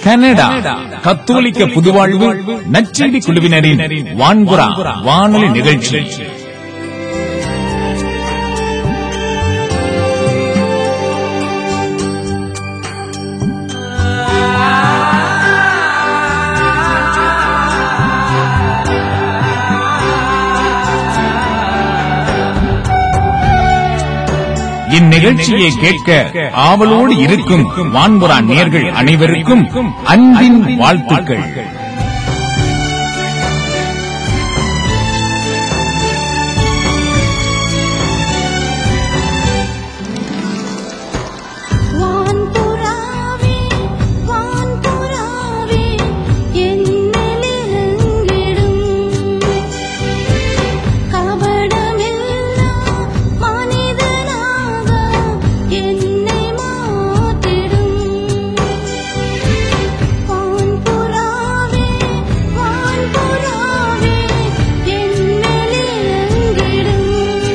Canada கத்தோலிக்க புதுவாழ்வு நச்செடி குழுவினரின் வான்புறா வானொலி நிகழ்ச்சி இந்நிகழ்ச்சியை கேட்க ஆவலோடு இருக்கும் வான்புறா நேர்கள் அனைவருக்கும் அன்பின் வாழ்த்துக்கள் வான்புறாவே வான்புறாவே என்னிலெங்கிடும் கபடமில்லா மனிதனாக என்னை மாற்றிடும் வான்புறாவே வான்புறாவே என்னிலெங்கிடும்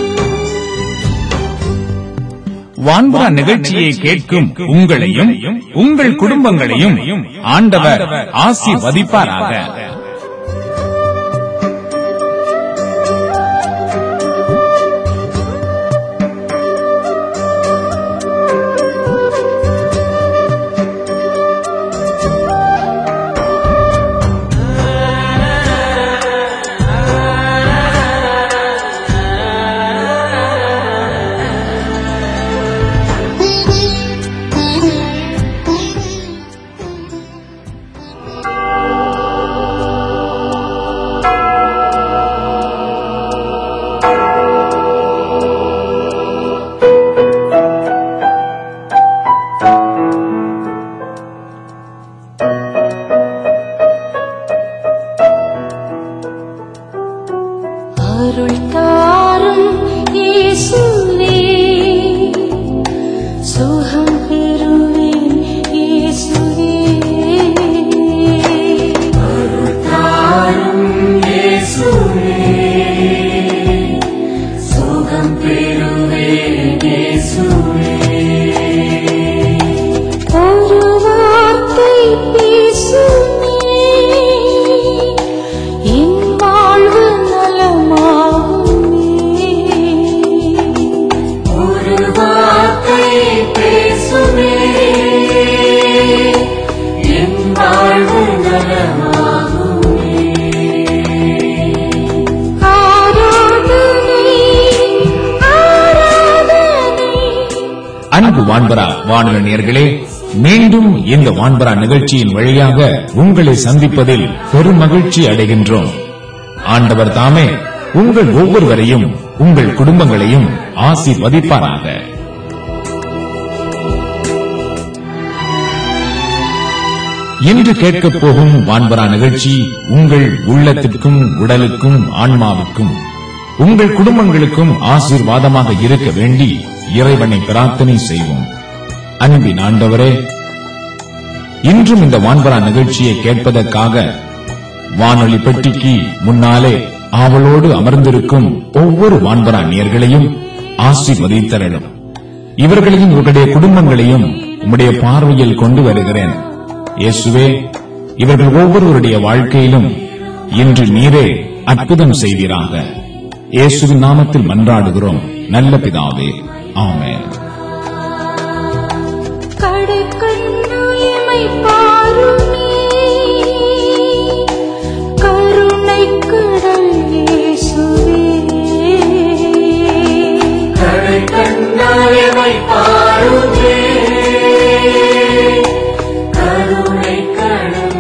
வான்புறா நிகழ்ச்சியை கேட்கும் உங்களையும் உங்கள் குடும்பங்களையும் ஆண்டவர் ஆசீர்வதிப்பாராக அருள் தாரும் இயேசுவே சுகம் பெறுவேன் இயேசுவே அருள் தாரும் இயேசுவே சுகம் பெறுவேன் இயேசுவே ஒரு வார்த்தை பேசுமே என் வாழ்வு நலமாகுமே ஒரு வார்த்தை பேசுமே என் வாழ்வு நலமாகுமே ஆராதனை ஆராதனை அன்பு வான்பரா வானொலி நேர்களே மீண்டும் இந்த வான்பரா நிகழ்ச்சியின் வழியாக உங்களை சந்திப்பதில் பெரும் மகிழ்ச்சி அடைகின்றோம் ஆண்டவர் தாமே உங்கள் ஒவ்வொருவரையும் உங்கள் குடும்பங்களையும் ஆசீர்வதிப்பாராக இன்று கேட்கப் போகும் வான்பரா நிகழ்ச்சி உங்கள் உள்ளத்திற்கும் உடலுக்கும் ஆன்மாவுக்கும் உங்கள் குடும்பங்களுக்கும் ஆசீர்வாதமாக இருக்க வேண்டி இறைவனை பிரார்த்தனை செய்வோம் அன்பின் ஆண்டவரே இன்றும் இந்த வான்பரா நிகழ்ச்சியை கேட்பதற்காக வானொலி பெட்டிக்கு முன்னாலே ஆவலோடு அமர்ந்திருக்கும் ஒவ்வொரு வான்பரா நேர்களையும் ஆசீர்வதித்தரலும் இவர்களையும் இவர்களுடைய குடும்பங்களையும் உம்முடைய பார்வையில் கொண்டு வருகிறேன் இயேசுவே இவர்கள் ஒவ்வொருவருடைய வாழ்க்கையிலும் இன்று நீரே அற்புதம் செய்வீராக இயேசுவின் நாமத்தில் மன்றாடுகிறோம் நல்ல பிதாவே ஆமென் கடைக்கண்ணுயிமை பாருமே கருணை கடல் இயேசுவே கடைக்கண்ணுயிமை பாருமே கருணை கடல்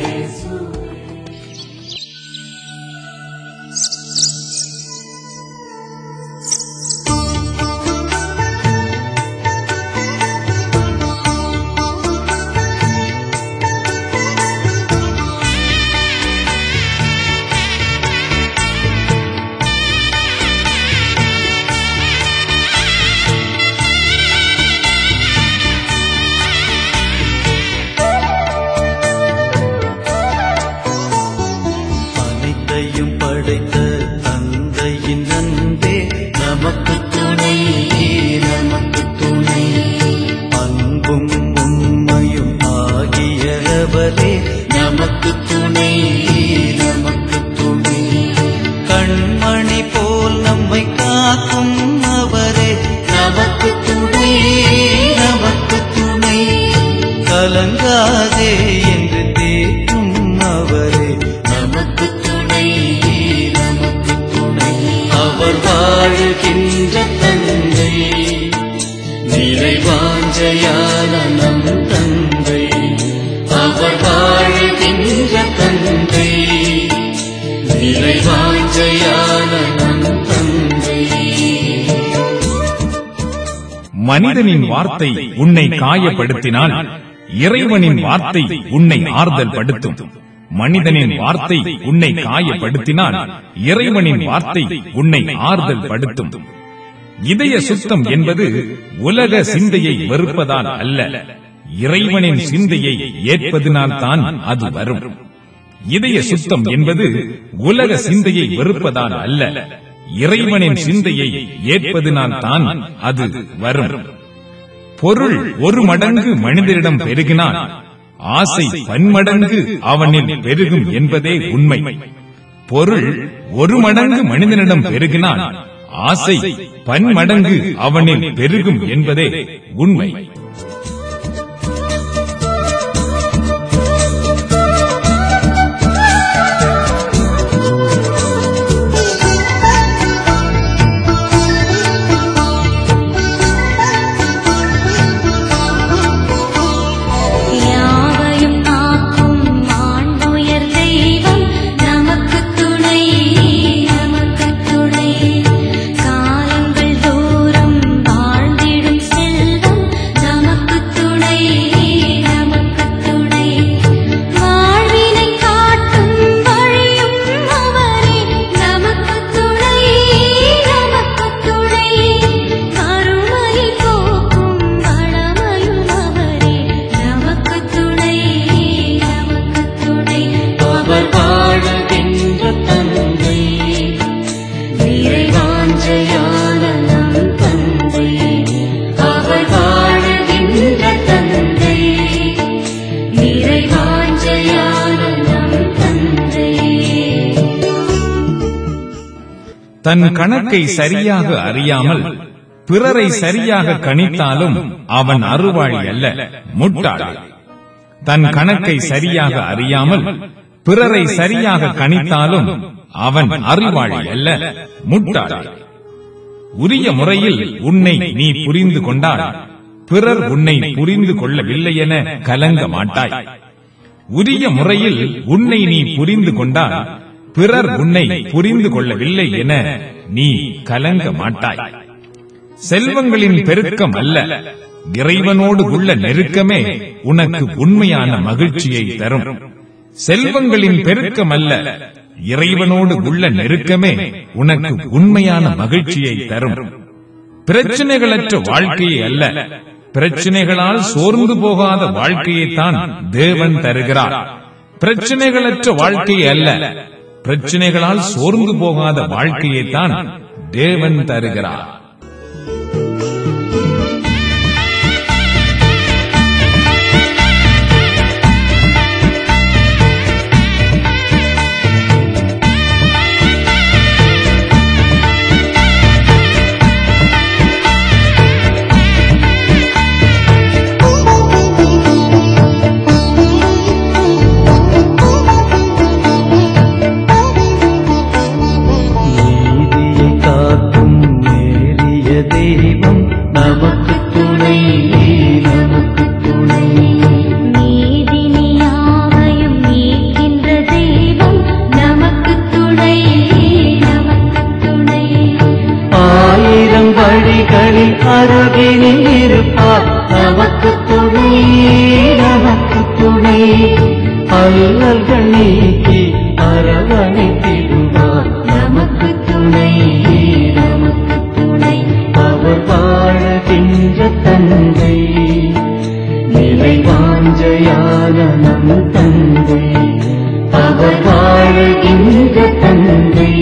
அனைத்தையும் படைத்த தந்தையின் அன்பே நமக்கு துணை நமக்கு துணை அன்பும் உண்மையும் ஆகிய அவர் வாழுகின்ற தந்தை நிறைவாஞ்சையான நம் தந்தை அவர் வாழுகின்ற தந்தை நிறைவாஞ்சையான நம் தந்தை மனிதனின் வார்த்தை உன்னை காயப்படுத்தினால் இறைவனின் வார்த்தை உன்னை ஆறுதல் படுத்தும் மனிதனின் வார்த்தை உன்னை காயப்படுத்தினால் இறைவனின் வார்த்தை உன்னை ஆறுதல் படுத்தும் இதய சுத்தம் என்பது உலக சிந்தையை வெறுப்பதால் அல்ல இறைவனின் சிந்தையை ஏற்பதினால் தான் அது வரும் இதய சுத்தம் என்பது உலக சிந்தையை வெறுப்பதால் அல்ல இறைவனின் சிந்தையை ஏற்பதினால் தான் அது வரும் பொருள் ஒரு மடங்கு மனிதரிடம் பெருகினால் ஆசை பன்மடங்கு அவனில் பெருகும் என்பதே உண்மை பொருள் ஒரு மடங்கு மனிதனிடம் பெருகினால் ஆசை பன்மடங்கு அவனில் பெருகும் என்பதே உண்மை யாவையும் காக்கும் ஆண்டுயர் தெய்வம் நமக்கு துணை நமக்கு துணை காலங்கள் தோறும் வாழ்ந்திடும் செல்வம் நமக்கு துணை நமக்கு துணை வாழ்வினை காட்டும் வழியும் அவரே நமக்கு துணை நமக்கு துணை கருணை போக்கும் வளமையும் அவரே நமக்கு துணை நமக்கு துணை அவர் வாழுகின்ற தந்தை நிறைவாஞ்சையான நம் தந்தை அவர் வாழுகின்ற தந்தை நிறைவாஞ்சையான நம் தந்தை தன் கணக்கை சரியாக அறியாமல் பிறரை சரியாக கணித்தாலும் அவன் அருவாளி அல்ல முட்டாள் தன் கணக்கை சரியாக அறியாமல் பிறரை சரியாக கணித்தாலும் அவன் அறிவாளி அல்ல முட்டாள் உரிய முறையில் உன்னை நீ புரிந்து கொண்டால் பிறர் உன்னை புரிந்து கொள்ளவில்லை என கலங்க மாட்டாய் உரிய முறையில் உன்னை நீ புரிந்து கொண்டால் பிறர் உன்னை புரிந்து கொள்ளவில்லை என நீ கலங்க மாட்டாய் செல்வங்களின் பெருக்கம் அல்ல இறைவனோடு உள்ள நெருக்கமே உனக்கு உண்மையான மகிழ்ச்சியை தரும் செல்வங்களின் பெருக்கம் அல்ல இறைவனோடு உள்ள நெருக்கமே உனக்கு உண்மையான மகிழ்ச்சியை தரும் பிரச்சனைகளற்ற வாழ்க்கையை அல்ல பிரச்சனைகளால் சோர்ந்து போகாத வாழ்க்கையைத்தான் தேவன் தருகிறார் பிரச்சனைகளற்ற வாழ்க்கை அல்ல பிரச்சனைகளால் சோர்ந்து போகாத வாழ்க்கையைத்தான் தேவன் தருகிறார் நீதியை காக்கும் நேரிய தெய்வம் நமக்கு துணை நமக்கு துணை நீதினியாவையும் நீக்கின்ற தெய்வம் நமக்கு துணை நமக்கு துணை ஆயிரம் வழிகளில் அருகினில் இருப்பார் நமக்கு துணை நமக்கு துணை அல்லல்கள் நீக்கி அரவணைத்திடுவார் நமக்கு துணை நமக்கு துணை அவர் வாழுகின்ற தந்தை நிறைவாஞ்சையான நம் தந்தை அவர் வாழுகின்ற தந்தை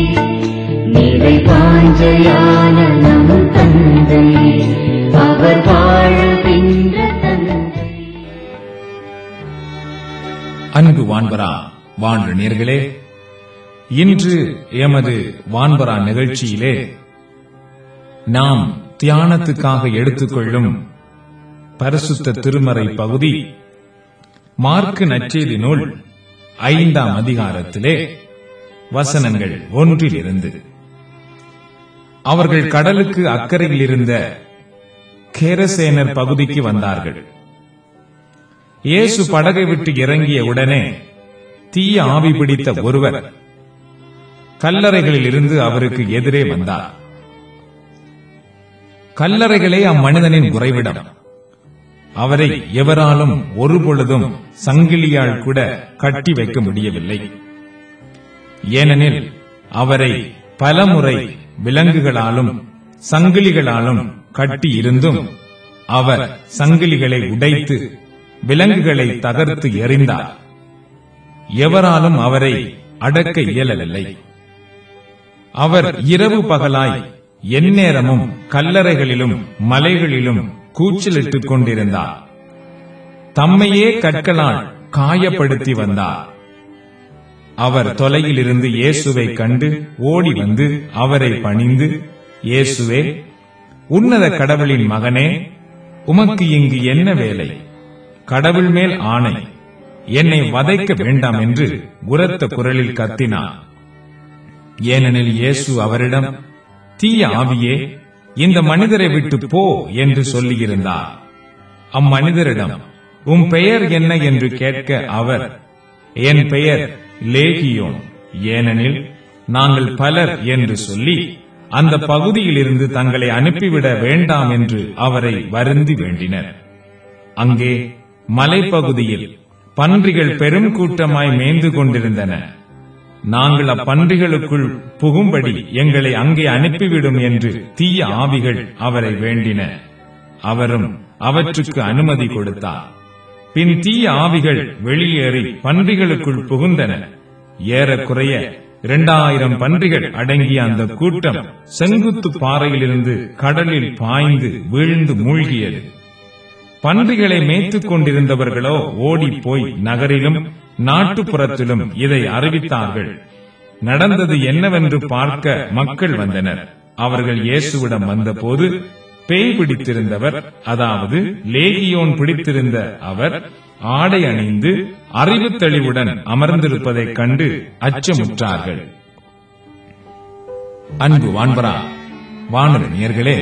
நிறைவாஞ்சையான நம் தந்தை அவர் வாழுகின்ற தந்தை அன்பு வான்பரா வான்று நேர்களே இன்று எமது வான்பரா நிகழ்ச்சியிலே நாம் தியானத்துக்காக எடுத்துக்கொள்ளும் பரிசுத்த திருமறை பகுதி மார்க்கு நற்செய்தி நூல் ஐந்தாம் அதிகாரத்திலே வசனங்கள் ஒன்றிலிருந்து அவர்கள் கடலுக்கு அக்கறையில் இருந்த கேரசேனர் பகுதிக்கு வந்தார்கள் இயேசு படகை விட்டு இறங்கிய உடனே தீய ஆவி பிடித்த ஒருவர் கல்லறைகளில் இருந்து அவருக்கு எதிரே வந்தார் கல்லறைகளே அம்மனிதனின் உறைவிடம் அவரை எவராலும் ஒரு பொழுதும் சங்கிலியால் கூட கட்டி வைக்க முடியவில்லை ஏனெனில் அவரை பலமுறை விலங்குகளாலும் சங்கிலிகளாலும் கட்டி இருந்தும் அவர் சங்கிலிகளை உடைத்து விலங்குகளை தகர்த்து எறிந்தார் எவராலும் அவரை அடக்க இயலவில்லை அவர் இரவு பகலாய் எந்நேரமும் கல்லறைகளிலும் மலைகளிலும் கூச்சலிட்டுக் கொண்டிருந்தார் தம்மையே கற்களால் காயப்படுத்தி வந்தார் அவர் தொலையில் இருந்து இயேசுவை கண்டு ஓடி வந்து அவரை பணிந்து இயேசுவே உன்னத கடவுளின் மகனே உமக்கு இங்கு என்ன வேலை கடவுள் மேல் ஆணை என்னை வதைக்க வேண்டாம் என்று உரத்த குரலில் கத்தினார் ஏனெனில் இயேசு அவரிடம் தீய ஆவியே இந்த மனிதரை விட்டு போ என்று சொல்லியிருந்தார் அம்மனிதரிடம் உம் பெயர் என்ன என்று கேட்க அவர் என் பெயர் லேகியோன் ஏனெனில் நாங்கள் பலர் என்று சொல்லி அந்த பகுதியில் இருந்து தங்களை அனுப்பிவிட வேண்டாம் என்று அவரை வருந்தி வேண்டினர் அங்கே மலைப்பகுதியில் பன்றிகள் பெரும் கூட்டமாய் மேய்ந்து கொண்டிருந்தன நாங்கள் அப்பன்றிகளுக்குள் புகும்படி எங்களை அங்கே அனுப்பிவிடும் என்று தீய ஆவிகள் அவரை வேண்டின அவரும் அவற்றுக்கு அனுமதி கொடுத்தார் பின் தீய ஆவிகள் வெளியேறி பன்றிகளுக்குள் புகுந்தன ஏறக்குறைய இரண்டாயிரம் பன்றிகள் அடங்கிய அந்த கூட்டம் செங்குத்து பாறையிலிருந்து கடலில் பாய்ந்து வீழ்ந்து மூழ்கியது பன்றிகளை மேய்த்துக் கொண்டிருந்தவர்களோ ஓடிப் போய் நகரிலும் நாட்டுப்புறத்திலும் இதை அறிவித்தார்கள் நடந்தது என்னவென்று பார்க்க மக்கள் வந்தனர் அவர்கள் இயேசுவிடம் வந்தபோது பேய் பிடித்திருந்தவர் அதாவது லேகியோன் பிடித்திருந்த அவர் ஆடை அணிந்து அறிவு தெளிவுடன் அமர்ந்திருப்பதைக் கண்டு அச்சமுற்றார்கள் அன்பு வான்பரா வானர நேயர்களே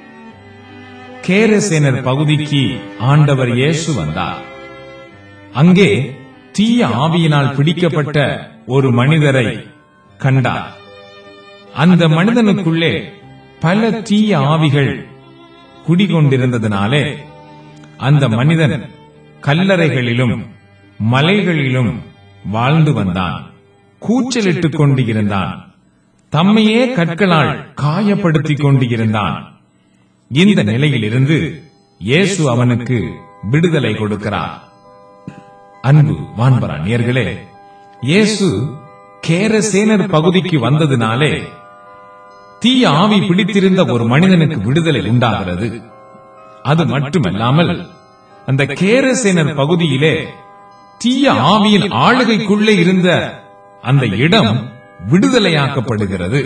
கேரசேனர் பகுதிக்கு ஆண்டவர் இயேசு வந்தார் அங்கே தீய ஆவியினால் பிடிக்கப்பட்ட ஒரு மனிதரை கண்டார் அந்த மனிதனுக்குள்ளே பல தீய ஆவிகள் குடிகொண்டிருந்ததினாலே அந்த மனிதன் கல்லறைகளிலும் மலைகளிலும் வாழ்ந்து வந்தான் கூச்சலிட்டுக் கொண்டு இருந்தான் தம்மையே கற்களால் காயப்படுத்திக் கொண்டு இருந்தான் இந்த நிலையிலிருந்து இயேசு அவனுக்கு விடுதலை கொடுக்கிறார் அன்பு வான்பரா நேர்களே இயேசு கேரசேனர் பகுதிக்கு வந்ததினாலே தீய ஆவி பிடித்திருந்த ஒரு மனிதனுக்கு விடுதலை உண்டாகிறது அது மட்டுமல்லாமல் அந்த கேரசேனர் பகுதியிலே தீய ஆவியின் ஆளுகைக்குள்ளே இருந்த அந்த இடம் விடுதலையாக்கப்படுகிறது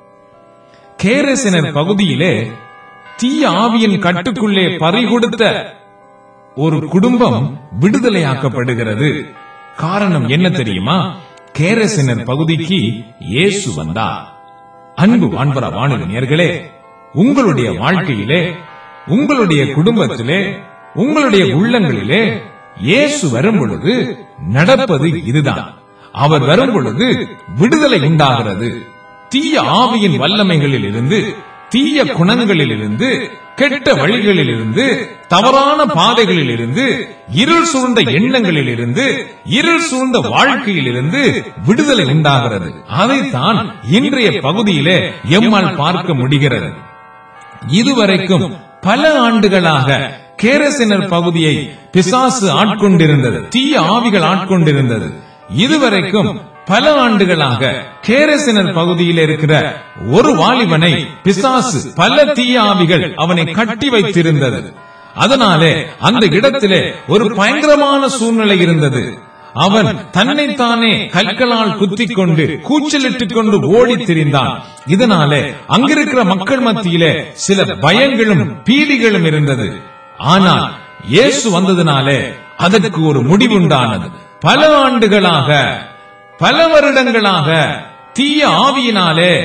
கேரசேனர் பகுதியிலே தீய ஆவியின் கட்டுக்குள்ளே பறிகொடுத்த ஒரு குடும்பம் விடுதலையாக்கப்படுகிறது காரணம் என்ன தெரியுமா கேரசனர் பகுதிக்கு இயேசு வந்தார் அன்பு வான்பர வானொலியர்களே உங்களுடைய வாழ்க்கையிலே உங்களுடைய குடும்பத்திலே உங்களுடைய உள்ளங்களிலே இயேசு வரும் பொழுது நடப்பது இதுதான் அவர் வரும் பொழுது விடுதலை உண்டாகிறது தீய ஆவியின் வல்லமைகளில் இருந்து தீய குணங்களில் இருந்து கெட்ட வழிகளில் இருந்து தவறான பாதைகளில் இருந்து இருள் சூழ்ந்த எண்ணங்களில் இருந்து இருள் சூழ்ந்த வாழ்க்கையில் இருந்து விடுதலை உண்டாகிறது அதைத்தான் இன்றைய பகுதியிலே எம்மால் பார்க்க முடிகிறது இதுவரைக்கும் பல ஆண்டுகளாக கேரசினர் பகுதியை பிசாசு ஆட்கொண்டிருந்தது தீய ஆவிகள் ஆட்கொண்டிருந்தது இதுவரைக்கும் பல ஆண்டுகளாக கேரசினர் பகுதியில் இருக்கிற ஒரு வாலிபனை பிசாசு பல தீய ஆவிகள் அவனை கட்டி வைத்திருந்தது அதனாலே அந்த இடத்திலே ஒரு பயங்கரமான சூழ்நிலை இருந்தது அவன் தன்னைத்தானே கற்களால் குத்திக் கொண்டு கூச்சலிட்டுக் கொண்டு ஓடித் திரிந்தான் இதனாலே அங்கிருக்கிற மக்கள் மத்தியிலே சில பயங்களும் பீதிகளும் இருந்தது ஆனால் இயேசு வந்ததினாலே அதற்கு ஒரு முடிவுண்டானது பல ஆண்டுகளாக பல வருடங்களாக தீய ஆவியினாலே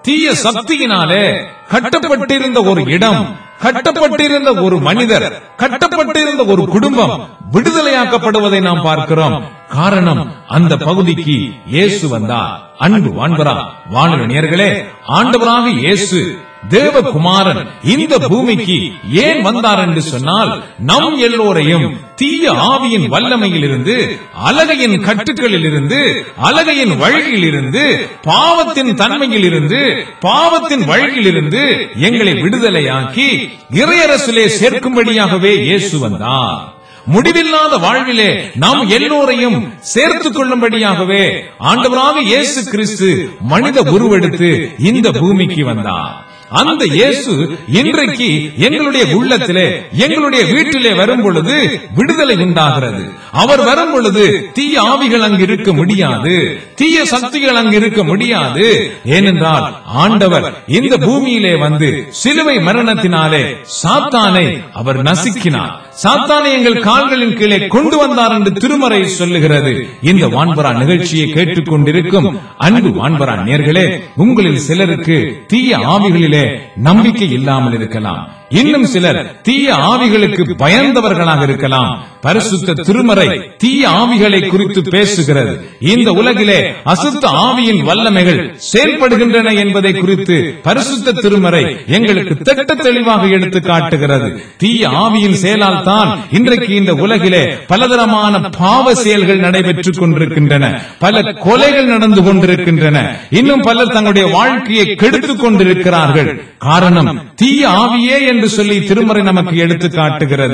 தீய சக்தியினாலே கட்டப்பட்டிருந்த ஒரு இடம் கட்டப்பட்டிருந்த ஒரு மனிதர் கட்டப்பட்டிருந்த ஒரு குடும்பம் விடுதலையாக்கப்படுவதை நாம் பார்க்கிறோம் காரணம் அந்த பகுதிக்கு இயேசு வந்தார் அன்பு வான்பரா வானவனியர்களே ஆண்டவராக இயேசு தேவகுமாரன் இந்த பூமிக்கு ஏன் வந்தார் என்று சொன்னால் நம் எல்லோரையும் தீய ஆவியின் வல்லமையில் இருந்து அலகையின் கட்டுக்களில் இருந்து அலகையின் வழியில் இருந்து பாவத்தின் தன்மையில் இருந்து பாவத்தின் வழியில் இருந்து எங்களை விடுதலையாக்கி இறையரசிலே சேர்க்கும்படியாகவே இயேசு வந்தார் முடிவில்லாத வாழ்விலே நாம் எல்லோரையும் சேர்த்துக் கொள்ளும்படியாகவே ஆண்டவராக இயேசு கிறிஸ்து மனித உருவெடுத்து இந்த பூமிக்கு வந்தார் அந்த இயேசு இன்றைக்கு எங்களுடைய உள்ளத்திலே எங்களுடைய வீட்டிலே வரும் பொழுது விடுதலை உண்டாகிறது அவர் வரும் பொழுது தீய ஆவிகள் அங்கு இருக்க முடியாது தீய சக்திகள் அங்கு இருக்க முடியாது ஏனென்றால் ஆண்டவர் இந்த பூமியிலே வந்து சிலுவை மரணத்தினாலே சாத்தானை அவர் நசுக்கினார் சாத்தானை எங்கள் கால்களின் கீழே கொண்டு வந்தார் என்று திருமறை சொல்லுகிறது இந்த வான்பரா நிகழ்ச்சியை கேட்டுக்கொண்டிருக்கும் அன்பு வான்பரா நேர்களே உங்களில் சிலருக்கு தீய ஆவிகளிலே நம்பிக்கை இல்லாமல் இருக்கலாம் இன்னும் சிலர் தீய ஆவிகளுக்கு பயந்தவர்களாக இருக்கலாம் பரிசுத்த திருமறை தீய ஆவிகளை குறித்து பேசுகிறது இந்த உலகிலே அசுத்த ஆவியின் வல்லமைகள் செயல்படுகின்றன என்பதை குறித்து பரிசுத்த திருமறை எங்களுக்கு திட்ட தெளிவாக எடுத்து காட்டுகிறது தீய ஆவியின் செயலால் தான் இன்றைக்கு இந்த உலகிலே பலதரமான பாவ செயல்கள் நடைபெற்றுக் கொண்டிருக்கின்றன பல கொலைகள் நடந்து கொண்டிருக்கின்றன இன்னும் பலர் தங்களுடைய வாழ்க்கையை கெடுத்துக் கொண்டிருக்கிறார்கள் காரணம் தீய ஆவியே என்று சொல்லி திருமறை நமக்கு எடுத்து காட்டுகிறது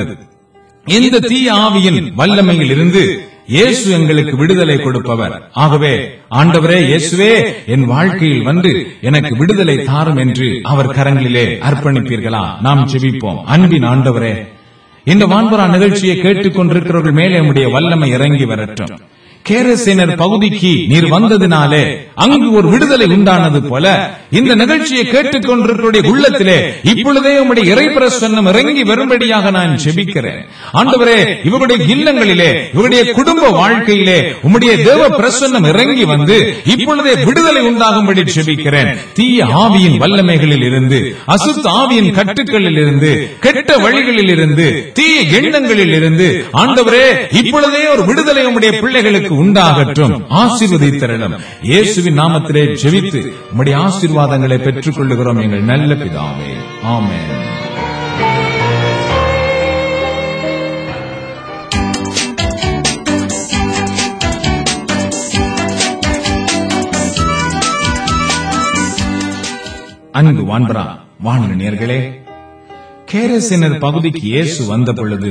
இந்த தீய ஆவியின் வல்லமையில் இருந்து இயேசு எங்களுக்கு விடுதலை கொடுப்பவர் ஆகவே ஆண்டவரே இயேசுவே என் வாழ்க்கையில் வந்து எனக்கு விடுதலை தாரும் என்று அவர் கரங்களிலே அர்ப்பணிப்பீர்களா நாம் ஜெபிப்போம் அன்பின் ஆண்டவரே இந்த வான்பரா நிகழ்ச்சியை கேட்டுக்கொண்டிருக்கிறவர்கள் மேலே உடைய வல்லமை இறங்கி வரட்டும் கேரசேனர் பகுதிக்கு நீர் வந்ததினாலே அங்கு ஒரு விடுதலை உண்டானது போல இந்த நிகழ்ச்சியை கேட்டுக்கொண்டிருக்கிற உள்ளத்திலே இப்பொழுதே உம்முடைய இறைப்பிரசன்னம் இறங்கி வரும்படியாக நான் ஜெபிக்கிறேன் ஆண்டவரே இவருடைய இல்லங்களிலே இவருடைய குடும்ப வாழ்க்கையிலே உம்முடைய தேவ பிரசன்னம் இறங்கி வந்து இப்பொழுதே விடுதலை உண்டாகும்படி ஜெபிக்கிறேன் தீய ஆவியின் வல்லமைகளில் இருந்து அசுத்த ஆவியின் கட்டுக்களில் இருந்து கெட்ட வழிகளில் இருந்து தீய எண்ணங்களில் இருந்து ஆண்டவரே இப்பொழுதே ஒரு விடுதலை உம்முடைய பிள்ளைகளுக்கு உண்டாகட்டும் ஆசீர்வதித்தரலும் இயேசுவின் நாமத்திலே ஜெபித்து உம்முடைய ஆசீர்வாதங்களை பெற்றுக் கொள்ளுகிறோம் எங்கள் நல்ல பிதாவே ஆமென் அன்பு வான்பரா வானொலி நேர்களே கேரசினர் பகுதிக்கு இயேசு வந்த பொழுது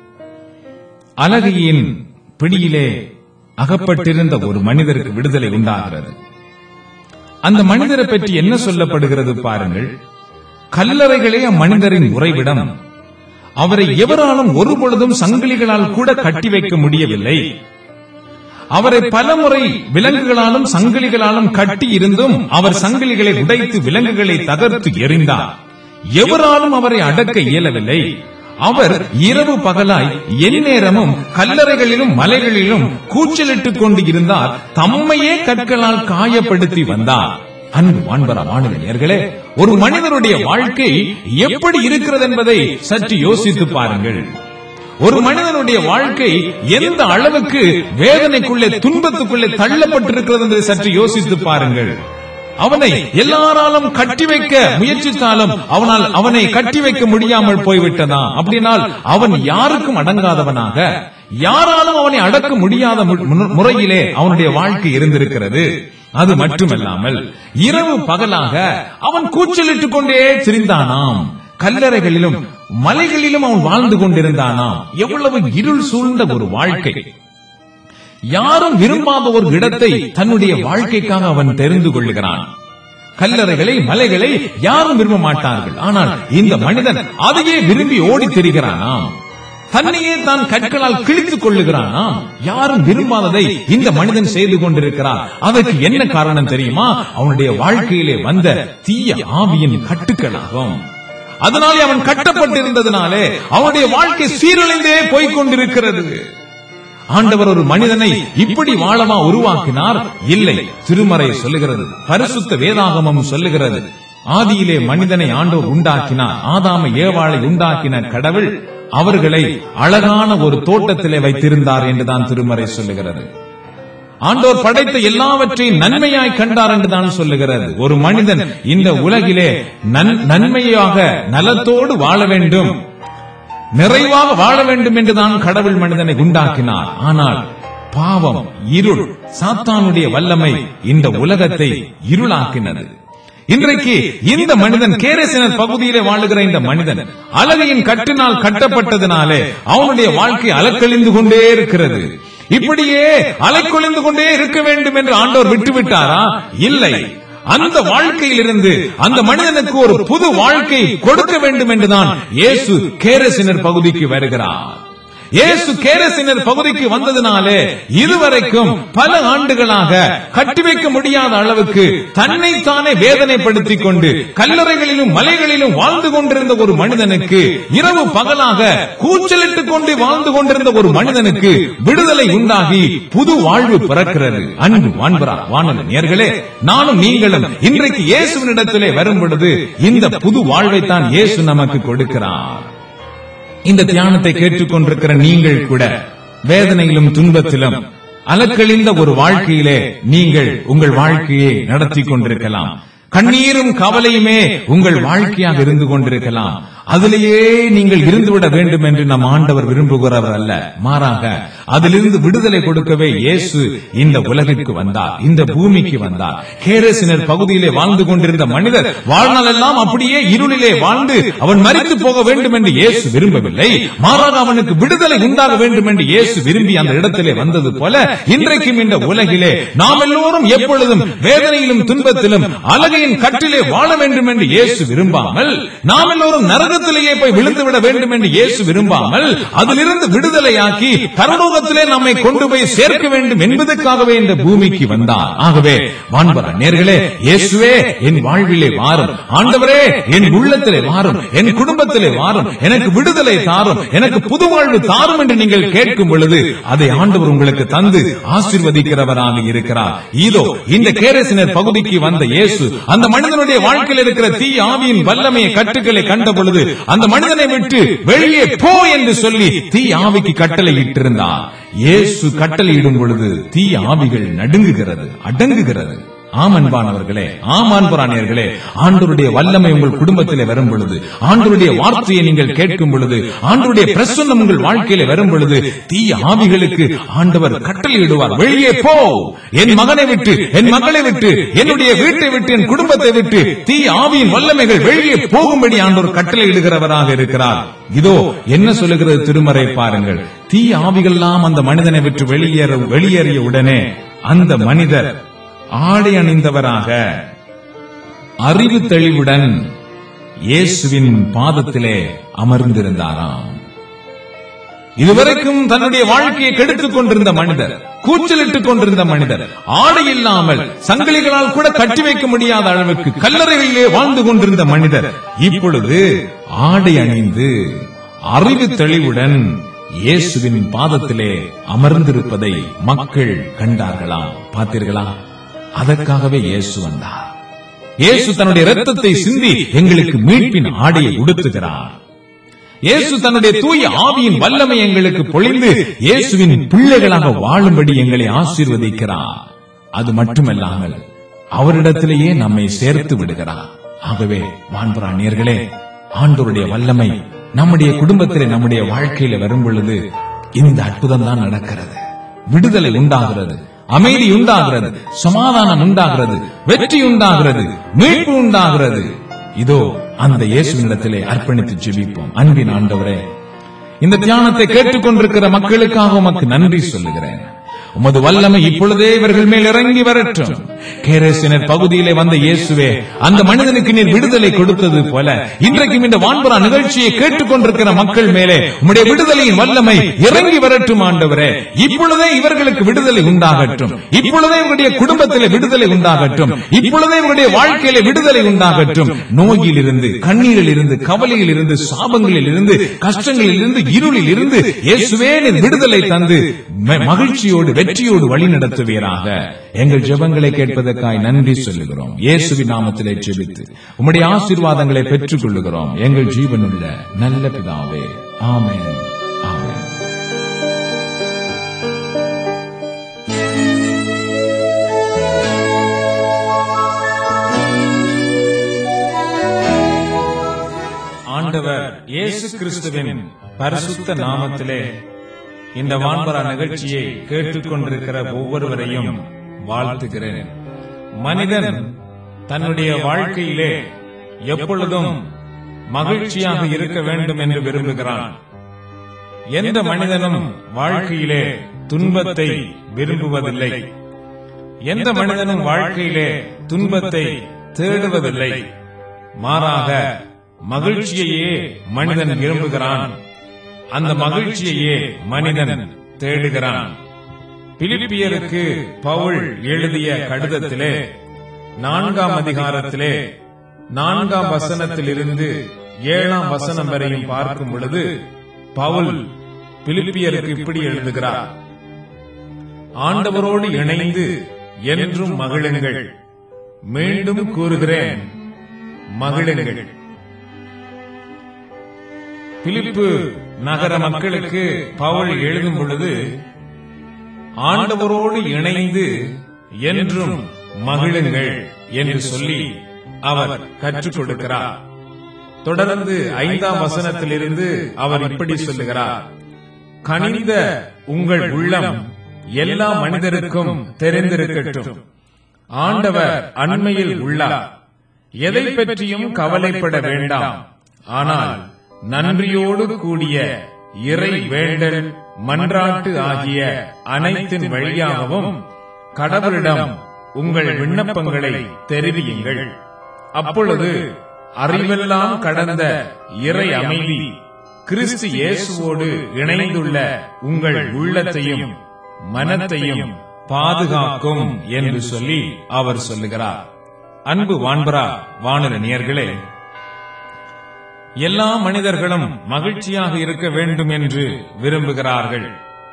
அழகியின் பிடியிலே அகப்பட்டிருந்த ஒரு மனிதருக்கு விடுதலை உண்டாகிறது அந்த மனிதரை பற்றி என்ன சொல்லப்படுகிறது பாருங்கள் கல்லறைகளே அம்மனிதரின் உறைவிடம் அவரை எவராலும் ஒரு பொழுதும் சங்கிலிகளால் கூட கட்டி வைக்க முடியவில்லை அவரை பலமுறை விலங்குகளாலும் சங்கிலிகளாலும் கட்டி இருந்தும் அவர் சங்கிலிகளை உடைத்து விலங்குகளை தகர்த்து எறிந்தார் எவராலும் அவரை அடக்க இயலவில்லை அவர் இரவு பகலாய் எந்நேரமும் கல்லறைகளிலும் மலைகளிலும் கூச்சலிட்டுக் கொண்டு இருந்தார் தம்மையே கற்களால் காயப்படுத்தி வந்தார் அன்பு வான்பரா வானிலையர்களே ஒரு மனிதனுடைய வாழ்க்கை எப்படி இருக்கிறது என்பதை சற்று யோசித்து பாருங்கள் ஒரு மனிதனுடைய வாழ்க்கை எந்த அளவுக்கு வேதனைக்குள்ளே துன்பத்துக்குள்ளே தள்ளப்பட்டிருக்கிறது என்பதை சற்று யோசித்து பாருங்கள் அவனை எல்லாராலும் கட்டி வைக்க முயற்சித்தாலும் அவனால் அவனை கட்டி வைக்க முடியாமல் போய்விட்டதா அப்படினால் அவன் யாருக்கும் அடங்காதவனாக யாராலும் அவனை அடக்க முடியாத மு- மு- முறையிலே அவனுடைய வாழ்க்கை இருந்திருக்கிறது அது மட்டுமல்லாமல் இரவு பகலாக அவன் கூச்சலிட்டுக் கொண்டே திரிந்தானாம் கல்லறைகளிலும் மலைகளிலும் அவன் வாழ்ந்து கொண்டிருந்தானாம் எவ்வளவு இருள் சூழ்ந்த ஒரு வாழ்க்கை யாரும் விரும்பாத ஒரு இடத்தை தன்னுடைய வாழ்க்கைக்காக அவன் தெரிந்து கொள்ளுகிறான் கல்லறைகளை மலைகளை யாரும் விரும்ப மாட்டார்கள் ஆனால் இந்த மனிதன் அதையே விரும்பி ஓடி திரிகிறானாம் தன்னையே தான் கற்களால் கிழித்துக் கொள்ளுகிறானாம் யாரும் விரும்பாததை இந்த மனிதன் செய்து கொண்டிருக்கிறார் அதற்கு என்ன காரணம் தெரியுமா அவனுடைய வாழ்க்கையிலே வந்த தீய ஆவியின் கட்டுக்களாகும் அதனாலே அவன் கட்டப்பட்டிருந்ததினாலே அவனுடைய வாழ்க்கை சீரழிந்தே போய்க் கொண்டிருக்கிறது ஆண்டவர் ஒரு மனிதனை இப்படி வாழவா உருவாக்கினார் இல்லை திருமறை சொல்லுகிறது பரிசுத்த வேதாகமம் சொல்லுகிறது ஆதியிலே மனிதனை ஆண்டவர் உண்டாக்கினார் ஆதாம ஏவாளை உண்டாக்கின கடவுள் அவர்களை அழகான ஒரு தோட்டத்திலே வைத்திருந்தார் என்றுதான் திருமறை சொல்லுகிறது ஆண்டோர் படைத்த எல்லாவற்றையும் நன்மையாய் கண்டார் என்றுதான் சொல்லுகிறது ஒரு மனிதன் இந்த உலகிலே நன்- நன்மையாக நலத்தோடு வாழ வேண்டும் நிறைவாக வாழ வேண்டும் என்றுதான் கடவுள் மனிதனை உண்டாக்கினார் ஆனால் பாவம் இருள் சாத்தானுடைய வல்லமை இந்த உலகத்தை இருளாக்கினது இன்றைக்கு இந்த மனிதன் கேரசினர் பகுதியிலே வாழுகிற இந்த மனிதன் அழகையின் கட்டினால் கட்டப்பட்டதினாலே அவனுடைய வாழ்க்கை அலக்கழிந்து கொண்டே இருக்கிறது இப்படியே அலைக்கொழிந்து கொண்டே இருக்க வேண்டும் என்று ஆண்டோர் விட்டுவிட்டாரா இல்லை அந்த வாழ்க்கையிலிருந்து அந்த மனிதனுக்கு ஒரு புது வாழ்க்கை கொடுக்க வேண்டும் என்றுதான் இயேசு கேரசினர் பகுதிக்கு வருகிறார் இயேசு கேரசினர் பகுதிக்கு வந்ததினாலே இதுவரைக்கும் பல ஆண்டுகளாக கட்டி வைக்க முடியாத அளவுக்கு தன்னைத்தானே வேதனைப்படுத்திக் கொண்டு கல்லறைகளிலும் மலைகளிலும் வாழ்ந்து கொண்டிருந்த ஒரு மனிதனுக்கு இரவு பகலாக கூச்சலிட்டுக் கொண்டு வாழ்ந்து கொண்டிருந்த ஒரு மனிதனுக்கு விடுதலை உண்டாகி புது வாழ்வு பிறக்கிறது அன்பு வான்பரா வானல் நேர்களே நானும் நீங்களும் இன்றைக்கு இயேசுவினிடத்திலே வரும் பொழுது இந்த புது வாழ்வைத்தான் இயேசு நமக்கு கொடுக்கிறார் இந்த தியானத்தை கேட்டுக்கொண்டிருக்கிற நீங்கள் கூட வேதனையிலும் துன்பத்திலும் அலக்கழிந்த ஒரு வாழ்க்கையிலே நீங்கள் உங்கள் வாழ்க்கையை நடத்தி கொண்டிருக்கலாம் கண்ணீரும் கவலையுமே உங்கள் வாழ்க்கையாக இருந்து கொண்டிருக்கலாம் அதிலேயே நீங்கள் இருந்துவிட வேண்டும் என்று நம் ஆண்டவர் விரும்புகிறவர் அல்ல மாறாக அதிலிருந்து விடுதலை கொடுக்கவே இயேசு இந்த உலகிற்கு வந்தார் இந்த பூமிக்கு வந்தார் கேரசினர் பகுதியிலே வாழ்ந்து கொண்டிருந்த மனிதர் வாழ்நாள் எல்லாம் அப்படியே இருளிலே வாழ்ந்து அவன் மரித்து போக வேண்டும் என்று இயேசு விரும்பவில்லை மாறாக அவனுக்கு விடுதலை உண்டாக வேண்டும் என்று இயேசு விரும்பி அந்த இடத்திலே வந்தது போல இன்றைக்கும் இந்த உலகிலே நாம் எல்லோரும் எப்பொழுதும் வேதனையிலும் துன்பத்திலும் அழகையின் கட்டிலே வாழ வேண்டும் என்று இயேசு விரும்பாமல் நாம் எல்லோரும் நரகத்திலேயே போய் விழுந்து விட வேண்டும் என்று இயேசு விரும்பாமல் அதிலிருந்து விடுதலையாக்கி பரலோகத்திலே நம்மை கொண்டு போய் சேர்க்க வேண்டும் என்பதற்காகவே இந்த பூமிக்கு வந்தார் ஆகவே வான்பர நேர்களே இயேசுவே என் வாழ்விலே வாரும் ஆண்டவரே என் உள்ளத்திலே வாரும் என் குடும்பத்திலே வாரும் எனக்கு விடுதலை தாரும் எனக்கு புது வாழ்வு தாரும் என்று நீங்கள் கேட்கும் பொழுது அதை ஆண்டவர் உங்களுக்கு தந்து ஆசீர்வதிக்கிறவராக இருக்கிறார் இதோ இந்த கேரசினர் பகுதிக்கு வந்த இயேசு அந்த மனிதனுடைய வாழ்க்கையில் இருக்கிற தீ ஆவியின் வல்லமையை கட்டுக்களை கண்ட பொழுது அந்த மனிதனை விட்டு வெளியே போ என்று சொல்லி தீ ஆவிக்கு கட்டளை இட்டிருந்தார் இயேசு கட்டளையிடும் பொழுது தீ ஆவிகள் நடுங்குகிறது அடங்குகிறது ஆம் அன்பானவர்களே ஆம் அன்பரானியர்களே ஆண்டவருடைய வல்லமை உங்கள் குடும்பத்திலே வரும் பொழுது ஆண்டவருடைய வார்த்தையை நீங்கள் கேட்கும் பொழுது ஆண்டவருடைய பிரசன்னம் உங்கள் வாழ்க்கையில வரும் பொழுது தீய ஆவிகளுக்கு ஆண்டவர் கட்டளையிடுவார் வெளியே போ என் மகனை விட்டு என் மகளை விட்டு என்னுடைய வீட்டை விட்டு என் குடும்பத்தை விட்டு தீய ஆவியின் வல்லமைகள் வெளியே போகும்படி ஆண்டவர் கட்டளையிடுகிறவராக இருக்கிறார் இதோ என்ன சொல்லுகிறது திருமறை பாருங்கள் தீய ஆவிகள் எல்லாம் அந்த மனிதனை விட்டு வெளியேற வெளியேறிய உடனே அந்த மனிதர் ஆடை அணிந்தவராக அறிவு தெளிவுடன் இயேசுவின் பாதத்திலே அமர்ந்திருந்தாராம் இதுவரைக்கும் தன்னுடைய வாழ்க்கையை கெடுத்துக் கொண்டிருந்த மனிதர் கூச்சலிட்டுக் கொண்டிருந்த மனிதர் ஆடை இல்லாமல் சங்கிலிகளால் கூட கட்டி வைக்க முடியாத அளவுக்கு கல்லறைகளிலே வாழ்ந்து கொண்டிருந்த மனிதர் இப்பொழுது ஆடை அணிந்து அறிவு தெளிவுடன் இயேசுவின் பாதத்திலே அமர்ந்திருப்பதை மக்கள் கண்டார்களாம் பார்த்தீர்களா அதற்காகவே இயேசு வந்தார் இயேசு தன்னுடைய இரத்தத்தை சிந்தி எங்களுக்கு மீட்பின் ஆடையை உடுத்துகிறார் இயேசு தன்னுடைய தூய ஆவியின் வல்லமை எங்களுக்கு பொழிந்து இயேசுவின் பிள்ளைகளாக வாழும்படி எங்களை ஆசீர்வதிக்கிறார் அது மட்டுமல்லாமல் அவரிடத்திலேயே நம்மை சேர்த்து விடுகிறார் ஆகவே வான்புராணியர்களே ஆண்டோருடைய வல்லமை நம்முடைய குடும்பத்திலே நம்முடைய வாழ்க்கையில வரும் பொழுது இந்த அற்புதம் தான் நடக்கிறது விடுதலை உண்டாகிறது அமைதி உண்டாகிறது சமாதானம் உண்டாகிறது வெற்றி உண்டாகிறது மீட்பு உண்டாகிறது இதோ அந்த இயேசுவினிடத்திலே அர்ப்பணித்து ஜெபிப்போம் அன்பின் ஆண்டவரே இந்த தியானத்தை கேட்டுக்கொண்டிருக்கிற மக்களுக்காக உமக்கு நன்றி சொல்லுகிறேன் உமது வல்லமை இப்பொழுதே இவர்கள் மேல் இறங்கி வரட்டும் கேரேசினர் பகுதியிலே வந்த இயேசுவே அந்த மனிதனுக்கு நீர் விடுதலை கொடுத்தது போல இன்றைக்கும் இந்த வான்புறா நிகழ்ச்சியை கேட்டுக்கொண்டிருக்கிற மக்கள் மேலே உம்முடைய விடுதலையின் வல்லமை இறங்கி வரட்டும் ஆண்டவரே இப்பொழுதே இவர்களுக்கு விடுதலை உண்டாகட்டும் இப்பொழுதே இவருடைய குடும்பத்திலே விடுதலை உண்டாகட்டும் இப்பொழுதே இவருடைய வாழ்க்கையிலே விடுதலை உண்டாகட்டும் நோயில் இருந்து கண்ணீரில் இருந்து கவலையில் இருந்து சாபங்களில் இருந்து கஷ்டங்களில் இருந்து இருளில் இருந்து இயேசுவே நீர் விடுதலை தந்து ம- மகிழ்ச்சியோடு வெற்றியோடு வழி நடத்துவீராக எங்கள் ஜெபங்களை கேட்பதற்காய் நன்றி சொல்லுகிறோம் இயேசுவின் நாமத்திலே ஜெபித்து உம்முடைய ஆசீர்வாதங்களை பெற்றுக் கொள்ளுகிறோம் எங்கள் ஜீவனுள்ள நல்ல பிதாவே ஆமென் ஆமென் ஆண்டவர் இயேசு கிறிஸ்துவின் பரிசுத்த நாமத்திலே இந்த வான்பரா நிகழ்ச்சியை கேட்டுக்கொண்டிருக்கிற ஒவ்வொருவரையும் வாழ்த்துகிறேன் மனிதன் தன்னுடைய வாழ்க்கையிலே எப்பொழுதும் மகிழ்ச்சியாக இருக்க வேண்டும் என்று விரும்புகிறான் எந்த மனிதனும் வாழ்க்கையிலே துன்பத்தை விரும்புவதில்லை எந்த மனிதனும் வாழ்க்கையிலே துன்பத்தை தேடுவதில்லை மாறாக மகிழ்ச்சியையே மனிதன் விரும்புகிறான் அந்த மகிழ்ச்சியையே மனிதன் தேடுகிறான் பிலிப்பியருக்கு பவுல் எழுதிய கடிதத்திலே நான்காம் அதிகாரத்திலே நான்காம் வசனத்திலிருந்து ஏழாம் வசனம் வரையும் பார்க்கும் பொழுது பவுல் பிலிப்பியருக்கு இப்படி எழுதுகிறார் ஆண்டவரோடு இணைந்து என்றும் மகிழுங்கள் மீண்டும் கூறுகிறேன் மகிழுங்கள் பிலிப்பு நகர மக்களுக்கு பவுல் எழுதும் பொழுது ஆண்டவரோடு இணைந்து என்றும் மகிழுங்கள் என்று சொல்லி அவர் கற்றுக் கொடுக்கிறார் தொடர்ந்து ஐந்தாம் வசனத்திலிருந்து அவர் இப்படி சொல்லுகிறார் கனிந்த உங்கள் உள்ளம் எல்லா மனிதருக்கும் தெரிந்திருக்கட்டும் ஆண்டவர் அண்மையில் உள்ளார் எதை பற்றியும் கவலைப்பட வேண்டாம் ஆனால் நன்றியோடு கூடிய இறை வேண்டல் மன்றாட்டு ஆகிய அனைத்தின் வழியாகவும் கடவுளிடம் உங்கள் விண்ணப்பங்களை தெரிவியுங்கள் அப்பொழுது அறிவெல்லாம் கடந்த இறை அமைதி கிறிஸ்து இயேசுவோடு இணைந்துள்ள உங்கள் உள்ளத்தையும் மனத்தையும் பாதுகாக்கும் என்று சொல்லி அவர் சொல்லுகிறார் அன்பு வான்பரா வானர நேயர்களே எல்லா மனிதர்களும் மகிழ்ச்சியாக இருக்க வேண்டும் என்று விரும்புகிறார்கள்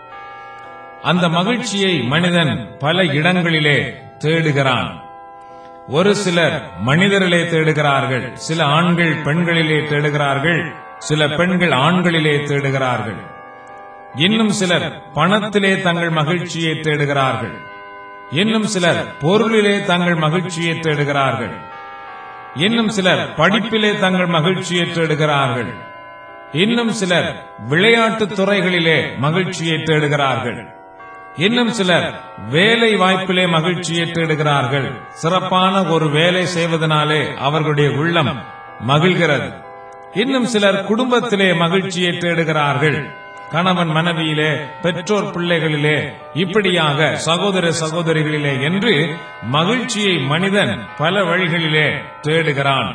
அந்த மகிழ்ச்சியை மனிதன் பல இடங்களிலே தேடுகிறான் ஒரு சிலர் மனிதரிலே தேடுகிறார்கள் சில ஆண்கள் பெண்களிலே தேடுகிறார்கள் சில பெண்கள் ஆண்களிலே தேடுகிறார்கள் இன்னும் சிலர் பணத்திலே தங்கள் மகிழ்ச்சியை தேடுகிறார்கள் இன்னும் சிலர் பொருளிலே தங்கள் மகிழ்ச்சியை தேடுகிறார்கள் இன்னும் சிலர் படிப்பிலே தங்கள் மகிழ்ச்சியை தேடுகிறார்கள் இன்னும் சிலர் விளையாட்டு துறைகளிலே மகிழ்ச்சியை தேடுகிறார்கள் இன்னும் சிலர் வேலை வாய்ப்பிலே மகிழ்ச்சியை தேடுகிறார்கள் சிறப்பான ஒரு வேலை செய்வதனாலே அவர்களுடைய உள்ளம் மகிழ்கிறது இன்னும் சிலர் குடும்பத்திலே மகிழ்ச்சியை தேடுகிறார்கள் கணவன் மனைவியிலே பெற்றோர் பிள்ளைகளிலே இப்படியாக சகோதர சகோதரிகளிலே என்று மகிழ்ச்சியை மனிதன் பல வழிகளிலே தேடுகிறான்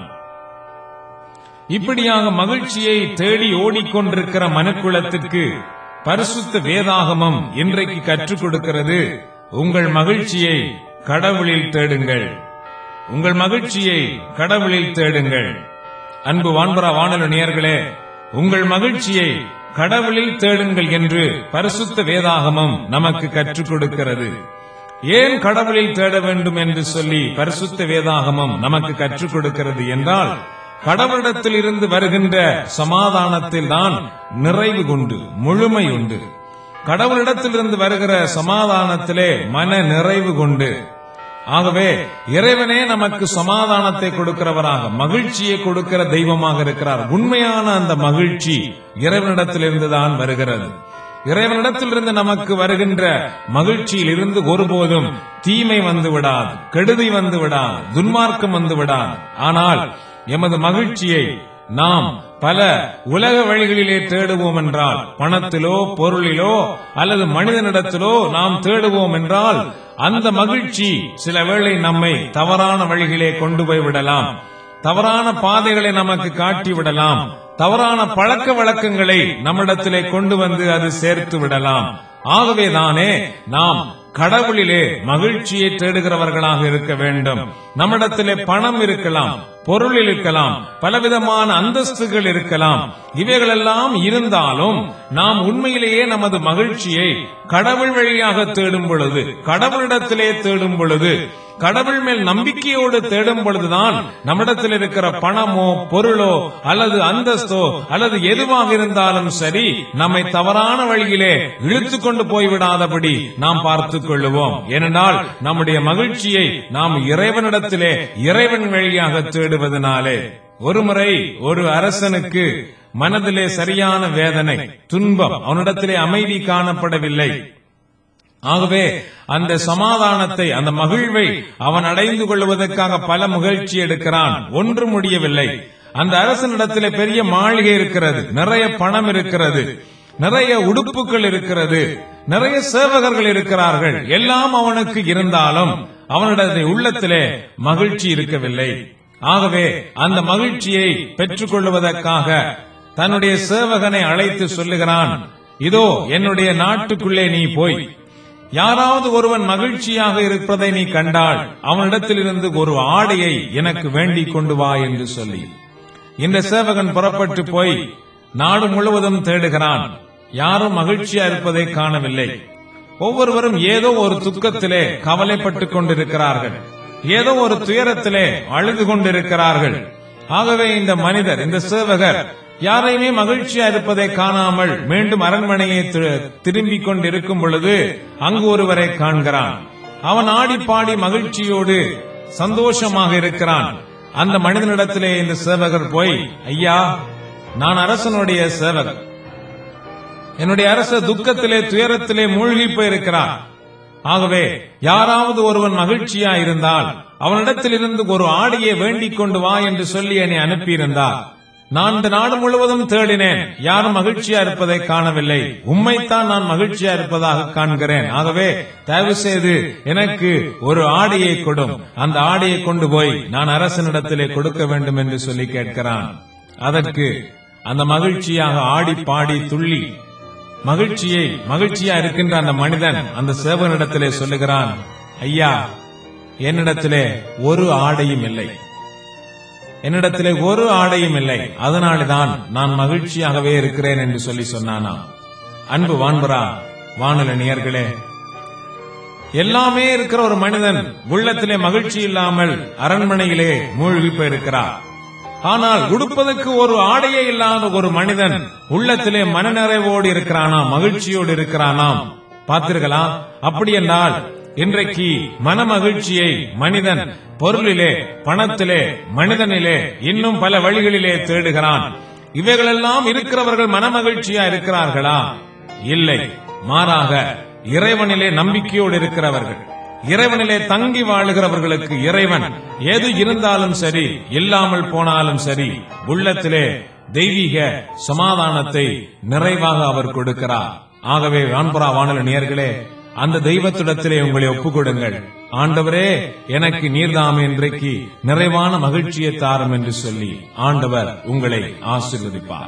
இப்படியாக மகிழ்ச்சியை தேடி ஓடிக்கொண்டிருக்கிற மனுக்குலத்திற்கு பரிசுத்த வேதாகமம் இன்றைக்கு கற்றுக் கொடுக்கிறது உங்கள் மகிழ்ச்சியை கடவுளில் தேடுங்கள் உங்கள் மகிழ்ச்சியை கடவுளில் தேடுங்கள் அன்பு வான்பரா வானொலி நேயர்களே உங்கள் மகிழ்ச்சியை கடவுளில் தேடுங்கள் என்று பரிசுத்த வேதாகமம் நமக்கு கற்றுக் கொடுக்கிறது ஏன் கடவுளில் தேட வேண்டும் என்று சொல்லி பரிசுத்த வேதாகமம் நமக்கு கற்றுக் கொடுக்கிறது என்றால் கடவுளிடத்தில் இருந்து வருகின்ற சமாதானத்தில் தான் நிறைவு கொண்டு முழுமை உண்டு கடவுளிடத்திலிருந்து வருகிற சமாதானத்திலே மன நிறைவு கொண்டு ஆகவே இறைவனே நமக்கு சமாதானத்தை கொடுக்கிறவராக மகிழ்ச்சியை கொடுக்கிற தெய்வமாக இருக்கிறார் உண்மையான அந்த மகிழ்ச்சி இறைவனிடத்திலிருந்து தான் வருகிறது இறைவனிடத்திலிருந்து நமக்கு வருகின்ற மகிழ்ச்சியில் இருந்து ஒருபோதும் தீமை வந்து விடாது கெடுதி வந்து விடாது துன்மார்க்கம் வந்து விடாது ஆனால் எமது மகிழ்ச்சியை நாம் பல உலக வழிகளிலே தேடுவோம் என்றால் பணத்திலோ பொருளிலோ அல்லது மனிதனிடத்திலோ நாம் தேடுவோம் என்றால் அந்த மகிழ்ச்சி சில வேளை நம்மை தவறான வழிகளே கொண்டு போய் விடலாம் தவறான பாதைகளை நமக்கு காட்டி விடலாம் தவறான பழக்க வழக்கங்களை நம்மிடத்திலே கொண்டு வந்து அது சேர்த்து விடலாம் ஆகவேதானே நாம் கடவுளிலே மகிழ்ச்சியை தேடுகிறவர்களாக இருக்க வேண்டும் நம்மிடத்திலே பணம் இருக்கலாம் பொருள் இருக்கலாம் பலவிதமான அந்தஸ்துகள் இருக்கலாம் இவைகளெல்லாம் இருந்தாலும் நாம் உண்மையிலேயே நமது மகிழ்ச்சியை கடவுள் வழியாக தேடும் பொழுது கடவுளிடத்திலே தேடும் பொழுது கடவுள் மேல் நம்பிக்கையோடு தேடும் பொழுதுதான் நம்மிடத்தில் இருக்கிற பணமோ பொருளோ அல்லது அந்தஸ்தோ அல்லது எதுவாக இருந்தாலும் சரி நம்மை தவறான வழியிலே இழுத்து கொண்டு போய்விடாதபடி நாம் பார்த்துக் கொள்ளுவோம் ஏனென்றால் நம்முடைய மகிழ்ச்சியை நாம் இறைவனிடத்திலே இறைவன் வழியாக தேடுவதனாலே ஒருமுறை ஒரு அரசனுக்கு மனதிலே சரியான வேதனை துன்பம் அவனிடத்திலே அமைதி காணப்படவில்லை ஆகவே அந்த சமாதானத்தை அந்த மகிழ்வை அவன் அடைந்து கொள்வதற்காக பல முயற்சி எடுக்கிறான் ஒன்று முடியவில்லை அந்த அரசனிடத்திலே பெரிய மாளிகை இருக்கிறது நிறைய பணம் இருக்கிறது நிறைய உடுப்புகள் இருக்கிறது நிறைய சேவகர்கள் இருக்கிறார்கள் எல்லாம் அவனுக்கு இருந்தாலும் அவனிடத்தை உள்ளத்திலே மகிழ்ச்சி இருக்கவில்லை ஆகவே அந்த மகிழ்ச்சியை பெற்றுக் கொள்வதற்காக தன்னுடைய சேவகனை அழைத்து சொல்லுகிறான் இதோ என்னுடைய நாட்டுக்குள்ளே நீ போய் யாராவது ஒருவன் மகிழ்ச்சியாக இருப்பதை நீ கண்டால் அவனிடத்திலிருந்து ஒரு ஆடையை எனக்கு வேண்டிக் கொண்டு வா என்று சொல்லி இந்த சேவகன் புறப்பட்டு போய் நாடு முழுவதும் தேடுகிறான் யாரும் மகிழ்ச்சியா இருப்பதை காணவில்லை ஒவ்வொருவரும் ஏதோ ஒரு துக்கத்திலே கவலைப்பட்டுக் கொண்டிருக்கிறார்கள் ஏதோ ஒரு துயரத்திலே அழுது கொண்டிருக்கிறார்கள் ஆகவே இந்த மனிதர் இந்த சேவகர் யாரையுமே மகிழ்ச்சியா இருப்பதை காணாமல் மீண்டும் அரண்மனையை தி- திரும்பிக் கொண்டிருக்கும் பொழுது அங்கு ஒருவரை காண்கிறான் அவன் ஆடி பாடி மகிழ்ச்சியோடு சந்தோஷமாக இருக்கிறான் அந்த மனிதனிடத்திலே இந்த சேவகர் போய் ஐயா நான் அரசனுடைய சேவகர் என்னுடைய அரச துக்கத்திலே துயரத்திலே மூழ்கி போயிருக்கிறார் ஆகவே யாராவது ஒருவன் மகிழ்ச்சியா இருந்தால் அவனிடத்திலிருந்து ஒரு ஆடையை வேண்டிக் கொண்டு வா என்று சொல்லி என்னை அனுப்பியிருந்தார் நான் இந்த நாடு முழுவதும் தேடினேன் யாரும் மகிழ்ச்சியா இருப்பதை காணவில்லை உம்மைத்தான் நான் மகிழ்ச்சியா இருப்பதாக காண்கிறேன் ஆகவே தயவு செய்து எனக்கு ஒரு ஆடையை கொடும் அந்த ஆடையை கொண்டு போய் நான் அரசனிடத்திலே கொடுக்க வேண்டும் என்று சொல்லி கேட்கிறான் அதற்கு அந்த மகிழ்ச்சியாக ஆடி பாடி துள்ளி மகிழ்ச்சியை மகிழ்ச்சியா இருக்கின்ற அந்த மனிதன் அந்த சேவனிடத்திலே சொல்லுகிறான் ஐயா என்னிடத்திலே ஒரு ஆடையும் இல்லை என்னிடத்திலே ஒரு ஆடையும் இல்லை அதனால்தான் நான் மகிழ்ச்சியாகவே இருக்கிறேன் என்று சொல்லி சொன்னானாம் அன்பு வான்பரா வானல நேயர்களே எல்லாமே இருக்கிற ஒரு மனிதன் உள்ளத்திலே மகிழ்ச்சி இல்லாமல் அரண்மனையிலே மூழ்கி போயிருக்கிறார் ஆனால் உடுப்பதற்கு ஒரு ஆடையே இல்லாத ஒரு மனிதன் உள்ளத்திலே மனநிறைவோடு இருக்கிறானாம் மகிழ்ச்சியோடு இருக்கிறானாம் பார்த்தீர்களா அப்படி என்றால் இன்றைக்கு மன மகிழ்ச்சியை மனிதன் பொருளிலே பணத்திலே மனிதனிலே இன்னும் பல வழிகளிலே தேடுகிறான் இவைகளெல்லாம் இருக்கிறவர்கள் மனமகிழ்ச்சியா இருக்கிறார்களா இல்லை மாறாக இறைவனிலே நம்பிக்கையோடு இருக்கிறவர்கள் இறைவனிலே தங்கி வாழுகிறவர்களுக்கு இறைவன் எது இருந்தாலும் சரி இல்லாமல் போனாலும் சரி உள்ளத்திலே தெய்வீக சமாதானத்தை நிறைவாக அவர் கொடுக்கிறார் ஆகவே வான்புறா வானல நேர்களே அந்த தெய்வத்திடத்திலே உங்களை ஒப்புக் கொடுங்கள் ஆண்டவரே எனக்கு நீர்தாம் இன்றைக்கு நிறைவான மகிழ்ச்சியை தாரும் என்று சொல்லி ஆண்டவர் உங்களை ஆசீர்வதிப்பார்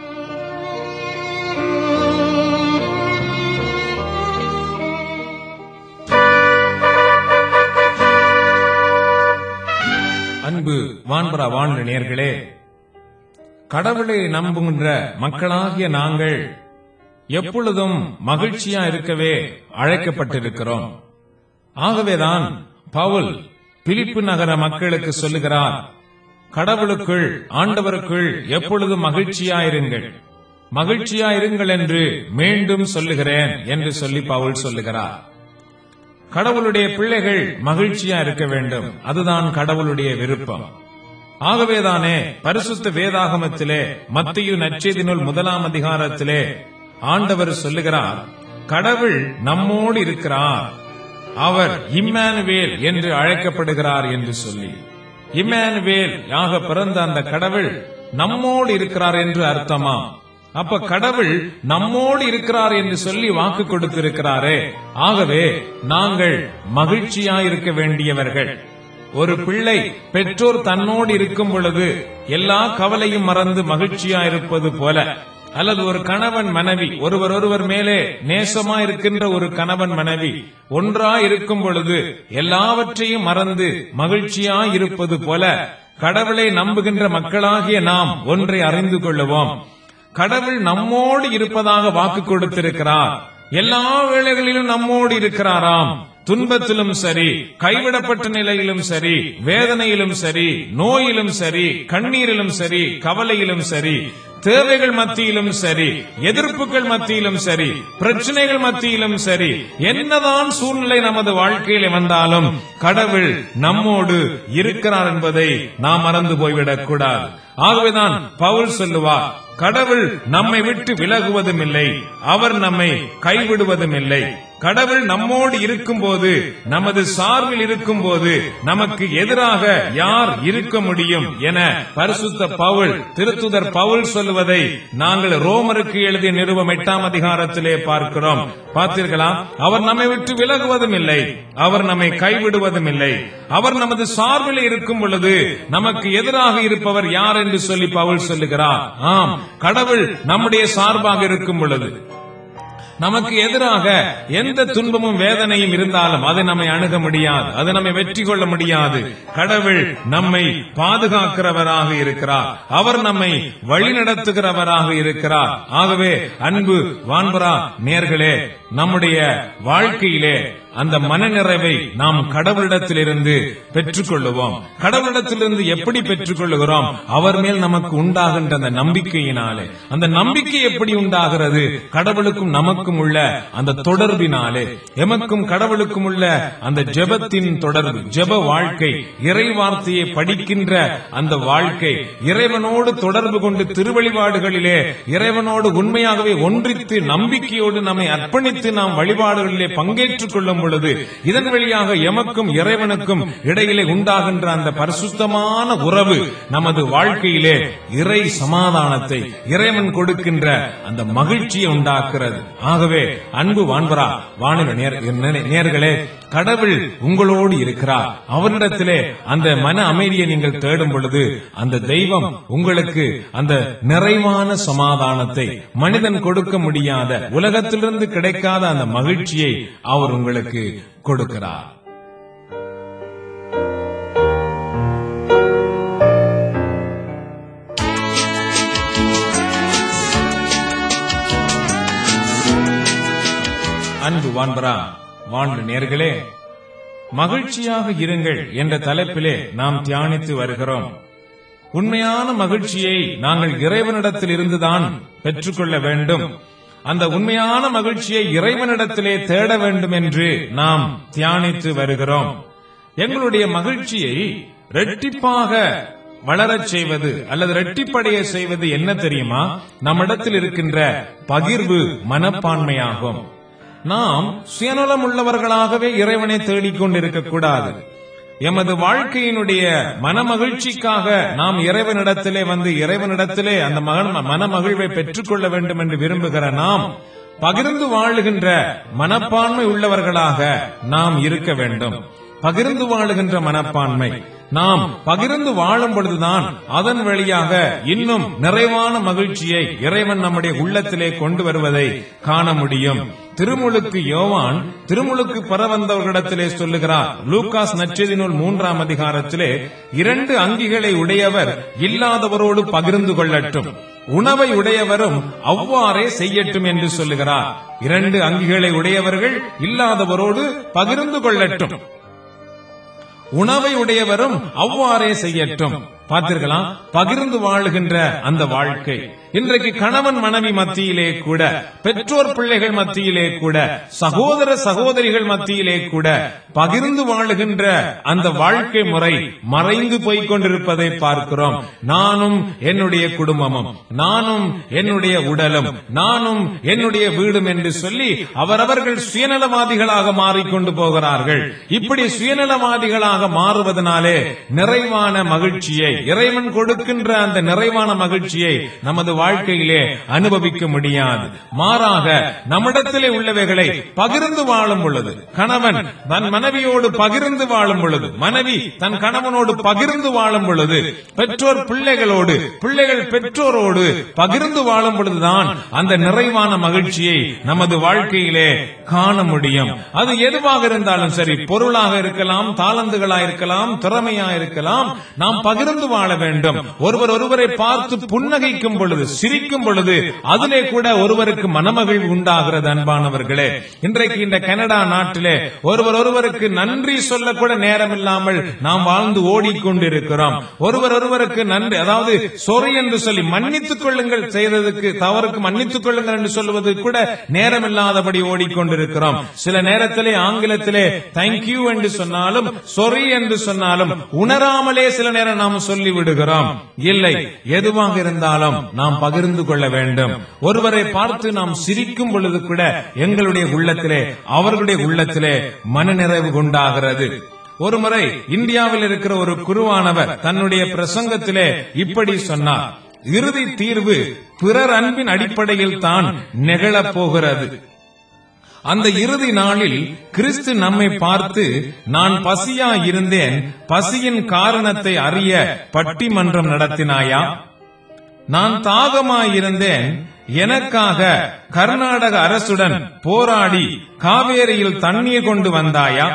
அன்பு வான்பரா வானொலி நேர்களே கடவுளை நம்புகின்ற மக்களாகிய நாங்கள் எப்பொழுதும் மகிழ்ச்சியா இருக்கவே அழைக்கப்பட்டிருக்கிறோம் ஆகவேதான் பவுல் பிலிப்பு நகர மக்களுக்கு சொல்லுகிறார் கடவுளுக்குள் ஆண்டவருக்குள் எப்பொழுதும் மகிழ்ச்சியாயிருங்கள் மகிழ்ச்சியாயிருங்கள் என்று மீண்டும் சொல்லுகிறேன் என்று சொல்லி பவுல் சொல்லுகிறார் கடவுளுடைய பிள்ளைகள் மகிழ்ச்சியா இருக்க வேண்டும் அதுதான் கடவுளுடைய விருப்பம் ஆகவேதானே பரிசுத்த வேதாகமத்திலே மத்திய நற்செய்தி நூல் முதலாம் அதிகாரத்திலே ஆண்டவர் சொல்லுகிறார் கடவுள் நம்மோடு இருக்கிறார் அவர் இம்மானுவேல் என்று அழைக்கப்படுகிறார் என்று சொல்லி இம்மானுவேல் யாக பிறந்த அந்த கடவுள் நம்மோடு இருக்கிறார் என்று அர்த்தமா அப்ப கடவுள் நம்மோடு இருக்கிறார் என்று சொல்லி வாக்கு கொடுத்திருக்கிறாரே ஆகவே நாங்கள் மகிழ்ச்சியாயிருக்க வேண்டியவர்கள் ஒரு பிள்ளை பெற்றோர் தன்னோடு இருக்கும் பொழுது எல்லா கவலையும் மறந்து மகிழ்ச்சியாயிருப்பது போல அல்லது ஒரு கணவன் மனைவி ஒருவர் ஒருவர் மேலே நேசமா இருக்கின்ற ஒரு கணவன் மனைவி ஒன்றா இருக்கும் பொழுது எல்லாவற்றையும் மறந்து மகிழ்ச்சியா இருப்பது போல கடவுளை நம்புகின்ற மக்களாகிய நாம் ஒன்றை அறிந்து கொள்ளுவோம் கடவுள் நம்மோடு இருப்பதாக வாக்கு கொடுத்திருக்கிறார் எல்லா வேளைகளிலும் நம்மோடு இருக்கிறாராம் துன்பத்திலும் சரி கைவிடப்பட்ட நிலையிலும் சரி வேதனையிலும் சரி நோயிலும் சரி கண்ணீரிலும் சரி கவலையிலும் சரி தேவைகள் மத்தியிலும் சரி எதிர்ப்புகள் மத்தியிலும் சரி பிரச்சனைகள் மத்தியிலும் சரி என்னதான் சூழ்நிலை நமது வாழ்க்கையில வந்தாலும் கடவுள் நம்மோடு இருக்கிறார் என்பதை நாம் மறந்து போய்விடக் கூடாது ஆகவேதான் பவுல் சொல்லுவார் கடவுள் நம்மை விட்டு விலகுவதும் இல்லை அவர் நம்மை கைவிடுவதும் இல்லை கடவுள் நம்மோடு இருக்கும்போது நமது சார்பில் இருக்கும்போது நமக்கு எதிராக யார் இருக்க முடியும் என பரிசுத்த பவுல் திருத்துதர் பவுல் சொல்லுவதை நாங்கள் ரோமருக்கு எழுதிய நிறுவம் எட்டாம் அதிகாரத்திலே பார்க்கிறோம் பார்த்தீர்களா அவர் நம்மை விட்டு விலகுவதும் இல்லை அவர் நம்மை கைவிடுவதும் இல்லை அவர் நமது சார்பில் இருக்கும் பொழுது நமக்கு எதிராக இருப்பவர் யார் என்று சொல்லி பவுல் சொல்லுகிறார் ஆம் கடவுள் நம்முடைய சார்பாக இருக்கும் பொழுது நமக்கு எதிராக எந்த துன்பமும் வேதனையும் இருந்தாலும் அதை நம்மை அணுக முடியாது அதை நம்மை வெற்றி கொள்ள முடியாது கடவுள் நம்மை பாதுகாக்கிறவராக இருக்கிறார் அவர் நம்மை வழிநடத்துகிறவராக இருக்கிறார் ஆகவே அன்பு வான்பரா நேர்களே நம்முடைய வாழ்க்கையிலே அந்த மனநிறைவை நாம் கடவுளிடத்திலிருந்து பெற்றுக்கொள்ளுவோம் கடவுளிடத்திலிருந்து எப்படி பெற்றுக்கொள்ளுகிறோம் அவர் மேல் நமக்கு உண்டாகின்ற அந்த நம்பிக்கையினாலே அந்த நம்பிக்கை எப்படி உண்டாகிறது கடவுளுக்கும் நமக்கும் உள்ள அந்த தொடர்பினாலே எமக்கும் கடவுளுக்கும் உள்ள அந்த ஜெபத்தின் தொடர்பு ஜெப வாழ்க்கை இறை வார்த்தையை படிக்கின்ற அந்த வாழ்க்கை இறைவனோடு தொடர்பு கொண்டு திருவழிபாடுகளிலே இறைவனோடு உண்மையாகவே ஒன்றித்து நம்பிக்கையோடு நம்மை அர்ப்பணித்து நாம் வழிபாடுகளிலே பங்கேற்றுக் கொள்ளும் பொழுது இதன் வழியாக எமக்கும் இறைவனுக்கும் இடையிலே உண்டாகின்ற அந்த பரிசுத்தமான உறவு நமது வாழ்க்கையிலே இறை சமாதானத்தை இறைவன் கொடுக்கின்ற அந்த மகிழ்ச்சியை உண்டாக்குறது ஆகவே அன்பு வான்பரா வானில நேர் நே- நேர்களே கடவுள் உங்களோடு இருக்கிறார் அவரிடத்திலே அந்த மன அமைதியை நீங்கள் தேடும் பொழுது அந்த தெய்வம் உங்களுக்கு அந்த நிறைவான சமாதானத்தை மனிதன் கொடுக்க முடியாத உலகத்திலிருந்து கிடைக்காத அந்த மகிழ்ச்சியை அவர் உங்களுக்கு கொடுக்கிறார் அன்பு வான்பரா வான்பு நேர்களே மகிழ்ச்சியாக இருங்கள் என்ற தலைப்பிலே நாம் தியானித்து வருகிறோம் உண்மையான மகிழ்ச்சியை நாங்கள் இறைவனிடத்தில் இருந்துதான் பெற்றுக்கொள்ள வேண்டும் அந்த உண்மையான மகிழ்ச்சியை இறைவனிடத்திலே தேட வேண்டும் என்று நாம் தியானித்து வருகிறோம் எங்களுடைய மகிழ்ச்சியை ரெட்டிப்பாக வளரச் செய்வது அல்லது ரெட்டிப்படைய செய்வது என்ன தெரியுமா நம்மிடத்தில் இருக்கின்ற பகிர்வு மனப்பான்மையாகும் நாம் சுயநலம் உள்ளவர்களாகவே இறைவனை தேடிக் கொண்டிருக்க கூடாது எமது வாழ்க்கையினுடைய மனமகிழ்ச்சிக்காக நாம் இறைவனிடத்திலே வந்து இறைவனிடத்திலே அந்த மகன் மனமகிழ்வை பெற்றுக்கொள்ள வேண்டும் என்று விரும்புகிற நாம் பகிர்ந்து வாழுகின்ற மனப்பான்மை உள்ளவர்களாக நாம் இருக்க வேண்டும் பகிர்ந்து வாழுகின்ற மனப்பான்மை நாம் பகிர்ந்து வாழும் பொழுதுதான் அதன் வழியாக இன்னும் நிறைவான மகிழ்ச்சியை இறைவன் நம்முடைய உள்ளத்திலே கொண்டு வருவதை காண முடியும் திருமுழுக்கு யோவான் திருமுழுக்கு பெற வந்தவர்களிடத்திலே சொல்லுகிறார் லூகாஸ் நச்செய்தி நூல் மூன்றாம் அதிகாரத்திலே இரண்டு அங்கிகளை உடையவர் இல்லாதவரோடு பகிர்ந்து கொள்ளட்டும் உணவை உடையவரும் அவ்வாறே செய்யட்டும் என்று சொல்லுகிறார் இரண்டு அங்கிகளை உடையவர்கள் இல்லாதவரோடு பகிர்ந்து கொள்ளட்டும் உணவை உடையவரும் அவ்வாறே செய்யட்டும் பார்த்திருக்கலாம் பகிர்ந்து வாழுகின்ற அந்த வாழ்க்கை இன்றைக்கு கணவன் மனைவி மத்தியிலே கூட பெற்றோர் பிள்ளைகள் மத்தியிலே கூட சகோதர சகோதரிகள் மத்தியிலே கூட பகிர்ந்து வாழுகின்ற அந்த வாழ்க்கை முறை மறைந்து போய்க் கொண்டிருப்பதை பார்க்கிறோம் நானும் என்னுடைய குடும்பமும் நானும் என்னுடைய உடலும் நானும் என்னுடைய வீடும் என்று சொல்லி அவரவர்கள் சுயநலவாதிகளாக மாறிக்கொண்டு போகிறார்கள் இப்படி சுயநலவாதிகளாக மாறுவதனாலே நிறைவான மகிழ்ச்சியை இறைவன் கொடுக்கின்ற அந்த நிறைவான மகிழ்ச்சியை நமது வாழ்க்கையிலே அனுபவிக்க முடியாது மாறாக நம்மிடத்திலே உள்ளவைகளை பகிர்ந்து வாழும் பொழுது கணவன் தன் மனைவியோடு பகிர்ந்து வாழும் பொழுது மனைவி தன் கணவனோடு பகிர்ந்து வாழும் பொழுது பெற்றோர் பிள்ளைகளோடு பிள்ளைகள் பெற்றோரோடு பகிர்ந்து வாழும் பொழுதுதான் அந்த நிறைவான மகிழ்ச்சியை நமது வாழ்க்கையிலே காண முடியும் அது எதுவாக இருந்தாலும் சரி பொருளாக இருக்கலாம் தாளந்துகளா இருக்கலாம் திறமையா இருக்கலாம் நாம் பகிர்ந்து வாழ வேண்டும் ஒருவர் ஒருவரை பார்த்து புன்னகைக்கும் பொழுது சிரிக்கும் பொழுது அதிலே கூட ஒருவருக்கு மனமகிழ்வு உண்டாகிறது அன்பானவர்களே இன்றைக்கு இந்த கனடா நாட்டிலே ஒருவர் ஒருவருக்கு நன்றி சொல்ல கூட நேரம் இல்லாமல் நாம் வாழ்ந்து ஓடிக்கொண்டிருக்கிறோம் ஒருவர் ஒருவருக்கு நன்றி அதாவது சொறி என்று சொல்லி மன்னித்துக் கொள்ளுங்கள் செய்ததுக்கு தவறுக்கு மன்னித்துக் கொள்ளுங்கள் என்று சொல்வது கூட நேரம் இல்லாதபடி ஓடிக்கொண்டிருக்கிறோம் சில நேரத்திலே ஆங்கிலத்திலே தேங்க்யூ என்று சொன்னாலும் சொறி என்று சொன்னாலும் உணராமலே சில நேரம் நாம் சொல்லி விடுகிறோம் இல்லை எதுவாக இருந்தாலும் நாம் பகிர்ந்து கொள்ள வேண்டும் ஒருவரை பார்த்து நாம் சிரிக்கும் பொழுது கூட எங்களுடைய உள்ளத்திலே அவர்களுடைய உள்ளத்திலே மனநிறைவு உண்டாகிறது ஒருமுறை இந்தியாவில் இருக்கிற ஒரு குருவானவர் தன்னுடைய பிரசங்கத்திலே இப்படி சொன்னார் இறுதி தீர்வு பிறர் அன்பின் அடிப்படையில் தான் நிகழப் போகிறது அந்த இறுதி நாளில் கிறிஸ்து நம்மை பார்த்து நான் பசியா இருந்தேன் பசியின் காரணத்தை அறிய பட்டிமன்றம் நடத்தினாயா நான் தாகமாயிருந்தேன் எனக்காக கர்நாடக அரசுடன் போராடி காவேரியில் தண்ணீர் கொண்டு வந்தாயா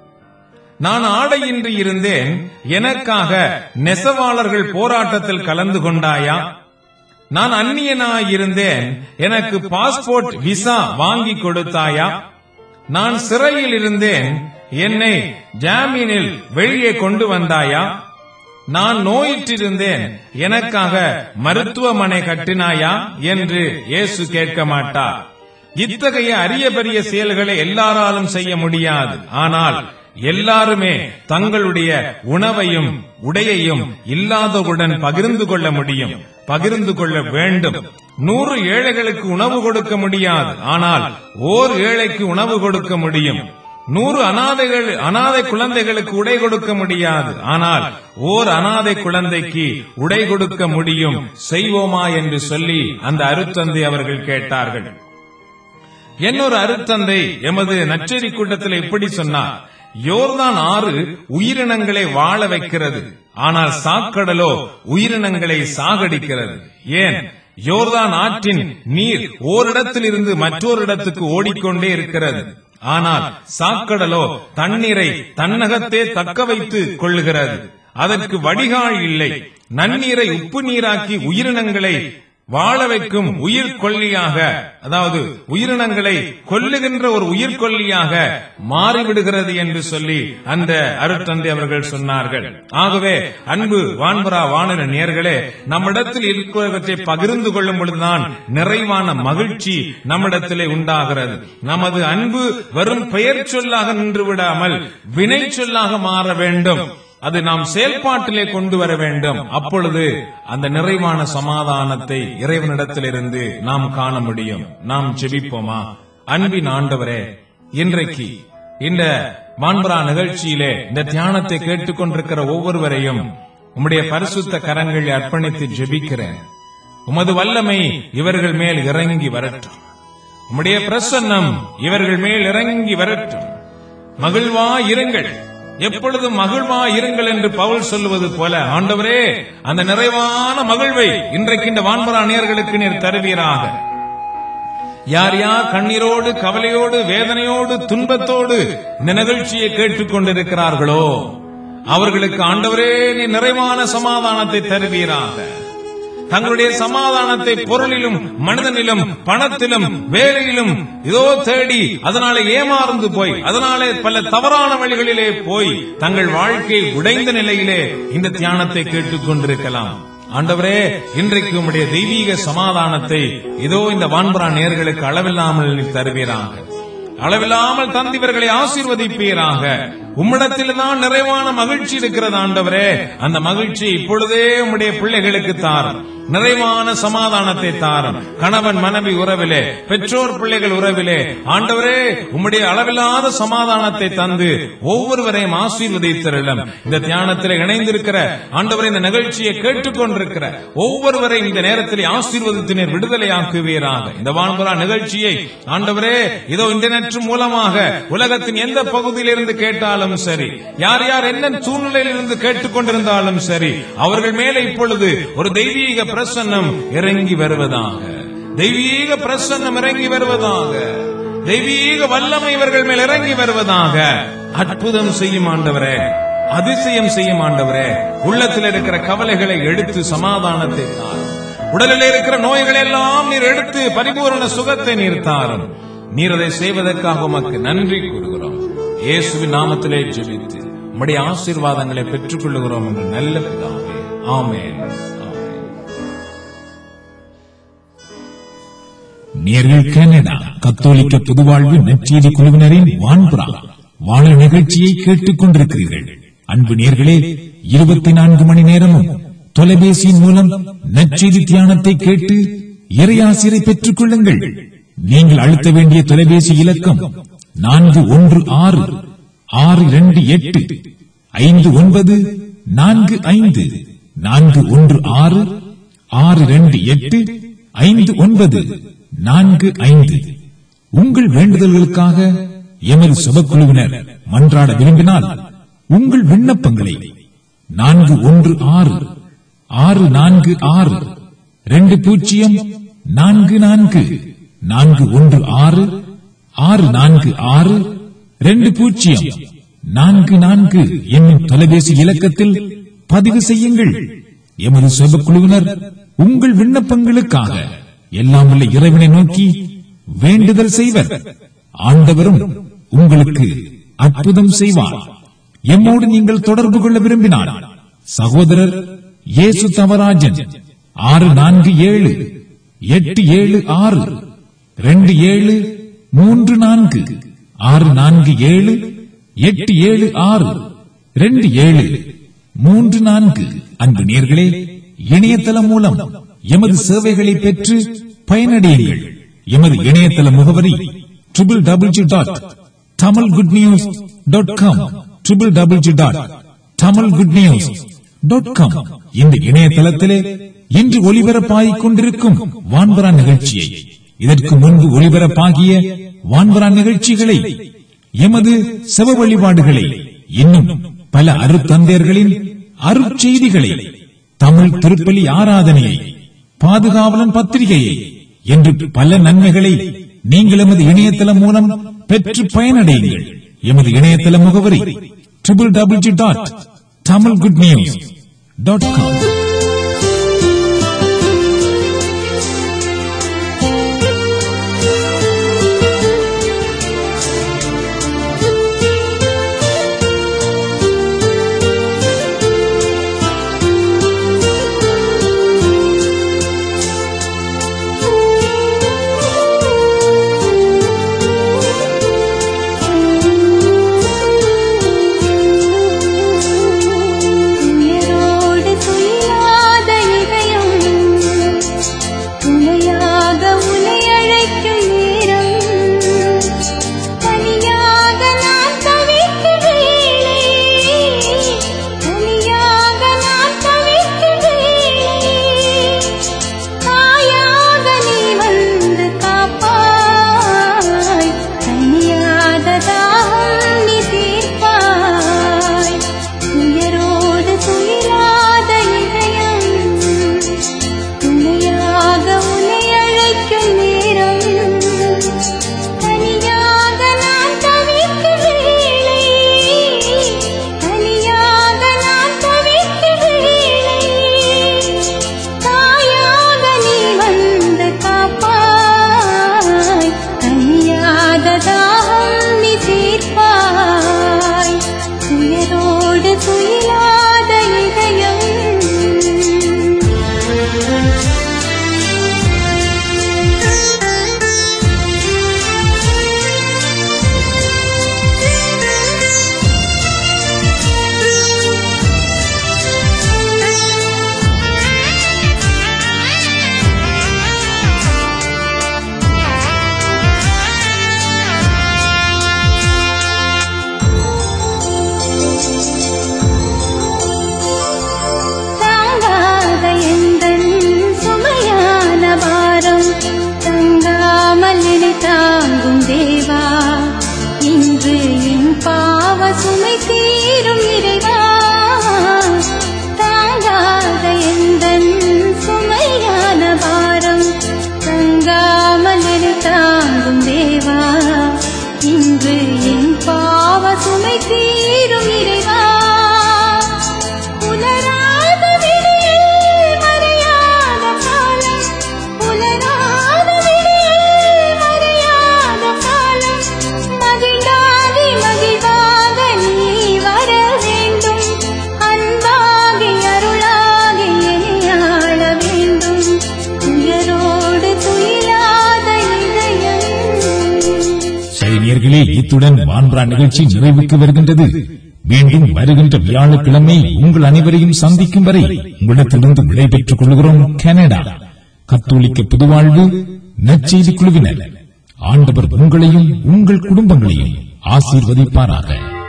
நான் ஆடையின்றி இருந்தேன் எனக்காக நெசவாளர்கள் போராட்டத்தில் கலந்து கொண்டாயா நான் அந்நியனாயிருந்தேன் எனக்கு பாஸ்போர்ட் விசா வாங்கி கொடுத்தாயா நான் சிறையில் இருந்தேன் என்னை ஜாமீனில் வெளியே கொண்டு வந்தாயா நான் நோயிற்றிருந்தேன் எனக்காக மருத்துவமனை கட்டினாயா என்று இயேசு கேட்க மாட்டார் இத்தகைய அரிய பெரிய செயல்களை எல்லாராலும் செய்ய முடியாது ஆனால் எல்லாருமே தங்களுடைய உணவையும் உடையையும் இல்லாதவுடன் பகிர்ந்து கொள்ள முடியும் பகிர்ந்து கொள்ள வேண்டும் நூறு ஏழைகளுக்கு உணவு கொடுக்க முடியாது ஆனால் ஓர் ஏழைக்கு உணவு கொடுக்க முடியும் நூறு அனாதைகள் அனாதை குழந்தைகளுக்கு உடை கொடுக்க முடியாது ஆனால் ஓர் அனாதை குழந்தைக்கு உடை கொடுக்க முடியும் செய்வோமா என்று சொல்லி அந்த அருத்தந்தை அவர்கள் கேட்டார்கள் என்னொரு அருத்தந்தை எமது நச்செறி கூட்டத்தில் இப்படி சொன்னார் யோர்தான் ஆறு உயிரினங்களை வாழ வைக்கிறது ஆனால் சாக்கடலோ உயிரினங்களை சாகடிக்கிறது ஏன் யோர்தான் ஆற்றின் நீர் ஓரிடத்தில் இருந்து மற்றொரு இடத்துக்கு ஓடிக்கொண்டே இருக்கிறது ஆனால் சாக்கடலோ தண்ணீரை தன்னகத்தே தக்க வைத்து கொள்ளுகிறது அதற்கு வடிகால் இல்லை நன்னீரை உப்பு நீராக்கி உயிரினங்களை வாழ வைக்கும் உயிர் கொல்லியாக அதாவது உயிரினங்களை கொல்லுகின்ற ஒரு உயிர் கொல்லியாக மாறிவிடுகிறது என்று சொல்லி அந்த அருட்தந்தை அவர்கள் சொன்னார்கள் ஆகவே அன்பு வான்பரா வானர நேர்களே நம்மிடத்தில் இருக்கிறவற்றை பகிர்ந்து கொள்ளும் பொழுதுதான் நிறைவான மகிழ்ச்சி நம்மிடத்திலே உண்டாகிறது நமது அன்பு வெறும் பெயர் சொல்லாக நின்று விடாமல் வினை சொல்லாக மாற வேண்டும் அது நாம் செயல்பாட்டிலே கொண்டு வர வேண்டும் அப்பொழுது அந்த நிறைவான சமாதானத்தை இறைவனிடத்திலிருந்து நாம் காண முடியும் நாம் ஜெபிப்போமா அன்பின் ஆண்டவரே இன்றைக்கு இந்த மாண்பரா நிகழ்ச்சியிலே இந்த தியானத்தை கேட்டுக்கொண்டிருக்கிற ஒவ்வொருவரையும் உம்முடைய பரிசுத்த கரங்களில் அர்ப்பணித்து ஜெபிக்கிறேன் உமது வல்லமை இவர்கள் மேல் இறங்கி வரட்டும் உம்முடைய பிரசன்னம் இவர்கள் மேல் இறங்கி வரட்டும் மகிழ்வா இருங்கள் எப்பொழுதும் மகிழ்வா இருங்கள் என்று பவுல் சொல்லுவது போல ஆண்டவரே அந்த நிறைவான மகிழ்வை இன்றைக்கு இந்த வான்மரா நேர்களுக்கு நீர் தருவீராக யார் யார் கண்ணீரோடு கவலையோடு வேதனையோடு துன்பத்தோடு இந்த நிகழ்ச்சியை கேட்டுக் கொண்டிருக்கிறார்களோ அவர்களுக்கு ஆண்டவரே நீ நிறைவான சமாதானத்தை தருவீராக தங்களுடைய சமாதானத்தை பொருளிலும் மனிதனிலும் பணத்திலும் வேலையிலும் இதோ தேடி அதனாலே ஏமாறந்து போய் அதனாலே பல தவறான வழிகளிலே போய் தங்கள் வாழ்க்கை உடைந்த நிலையிலே இந்த தியானத்தை கேட்டுக் கொண்டிருக்கலாம் ஆண்டவரே இன்றைக்கு உம்முடைய தெய்வீக சமாதானத்தை இதோ இந்த வான்பரா நேர்களுக்கு அளவில்லாமல் நீர் தருவீராக அளவில்லாமல் தந்திவர்களை ஆசீர்வதிப்பீராக உம்மிடத்தில் தான் நிறைவான மகிழ்ச்சி இருக்கிறது ஆண்டவரே அந்த மகிழ்ச்சி இப்பொழுதே உம்முடைய பிள்ளைகளுக்கு தாரும் நிறைவான சமாதானத்தை தாரும் கணவன் மனைவி உறவிலே பெற்றோர் பிள்ளைகள் உறவிலே ஆண்டவரே உம்முடைய அளவில்லாத சமாதானத்தை தந்து ஒவ்வொருவரையும் ஆசீர்வதித்திரளும் இந்த தியானத்தில் இணைந்திருக்கிற ஆண்டவரை இந்த நிகழ்ச்சியை கேட்டுக்கொண்டிருக்கிற ஒவ்வொருவரையும் இந்த நேரத்தில் ஆசீர்வதித்து நீர் விடுதலையாக்குவீராக இந்த வான்புறா நிகழ்ச்சியை ஆண்டவரே இதோ இன்டர்நெட் மூலமாக உலகத்தின் எந்த பகுதியிலிருந்து கேட்டாலும் சரி யார் யார் என்ன சூழ்நிலையில் இருந்து கேட்டுக்கொண்டிருந்தாலும் சரி அவர்கள் மேலே இப்பொழுது ஒரு தெய்வீக பிரசன்னம் இறங்கி வருவதாக தெய்வீக பிரசன்னம் இறங்கி வருவதாக தெய்வீக வல்லமை இவர்கள் மேல் இறங்கி வருவதாக அற்புதம் செய்யும் ஆண்டவரே அதிசயம் செய்யும் ஆண்டவரே உள்ளத்தில் இருக்கிற கவலைகளை எடுத்து சமாதானத்தை தாரும் உடலில் இருக்கிற நோய்களை எல்லாம் நீர் எடுத்து பரிபூரண சுகத்தை நீர் தாரும் நீர் அதை செய்வதற்காக உமக்கு நன்றி கூறுகிறோம் இயேசுவின் நாமத்திலே ஜெபித்து உம்முடைய ஆசீர்வாதங்களை பெற்றுக் கொள்ளுகிறோம் என்று நல்ல பிதாவே ஆமென் ஆமென். நேர்கள் கனடா கத்தோலிக்க பொதுவாழ்வு நற்செய்தி குழுவினரின் வான்புறா வாழ நிகழ்ச்சியை கேட்டுக் கொண்டிருக்கிறீர்கள் அன்பு நேர்களே இருபத்தி நான்கு மணி நேரமும் தொலைபேசியின் மூலம் நற்செய்தி தியானத்தை கேட்டு இறையாசிரை பெற்றுக் கொள்ளுங்கள் நீங்கள் அழுத்த வேண்டிய தொலைபேசி இலக்கம் நான்கு ஒன்று ஆறு ஆறு இரண்டு எட்டு ஐந்து ஒன்பது நான்கு ஐந்து நான்கு ஒன்று ஆறு ஆறு இரண்டு எட்டு ஐந்து ஒன்பது நான்கு ஐந்து உங்கள் வேண்டுதல்களுக்காக எமது சுபக்குழுவினர் மன்றாட விரும்பினால் உங்கள் விண்ணப்பங்களை நான்கு ஒன்று ஆறு ஆறு நான்கு ஆறு ரெண்டு பூஜ்ஜியம் நான்கு நான்கு நான்கு ஒன்று ஆறு ஆறு நான்கு ஆறு ரெண்டு பூஜ்ஜியம் நான்கு நான்கு என்னும் தொலைபேசி இலக்கத்தில் பதிவு செய்யுங்கள் எமது சுபக்குழுவினர் உங்கள் விண்ணப்பங்களுக்காக எல்லாம் உள்ள இறைவனை நோக்கி வேண்டுதல் செய்வர் ஆண்டவரும் உங்களுக்கு அற்புதம் செய்வார் எம்மோடு நீங்கள் தொடர்பு கொள்ள விரும்பினால் சகோதரர் இயேசு தவராஜன் ஆறு நான்கு ஏழு எட்டு ஏழு ஆறு ரெண்டு ஏழு மூன்று நான்கு ஆறு நான்கு ஏழு எட்டு ஏழு ஆறு ரெண்டு ஏழு மூன்று நான்கு அன்பு நேர்களே இணையதளம் மூலம் எமது சேவைகளை பெற்று பயனடையுங்கள் எமது இணையதள முகவரி triple W dot Tamil good news dot com triple W dot Tamil good news dot com இந்த இணையதளத்திலே இன்று ஒளிபரப்பாகிக் கொண்டிருக்கும் வான்பரா நிகழ்ச்சியை இதற்கு முன்பு ஒளிபரப்பாகிய வான்பரா நிகழ்ச்சிகளை எமது செவ வழிபாடுகளை இன்னும் பல அருத்தந்தையர்களின் அருட்செய்திகளை தமிழ் திருப்பலி ஆராதனையை பாதுகாவலன் பத்திரிகையை என்று பல நன்மைகளை நீங்கள் எமது இணையதளம் மூலம் பெற்று பயனடையுங்கள் எமது இணையதள முகவரி triple W dot Tamil good news dot com துயரோடு துயிலாய் நேர்களே இத்துடன் வான்பரா நிகழ்ச்சி நிறைவுக்கு வருகின்றது மீண்டும் வருகின்ற வியாழக்கிழமை உங்கள் அனைவரையும் சந்திக்கும் வரை உங்களிடத்திலிருந்து விடைபெற்றுக் கொள்கிறோம் கனடா கத்தோலிக்க புதுவாழ்வு நற்செய்தி குழுவினர் ஆண்டவர் உங்களையும் உங்கள் குடும்பங்களையும் ஆசீர்வதிப்பாராக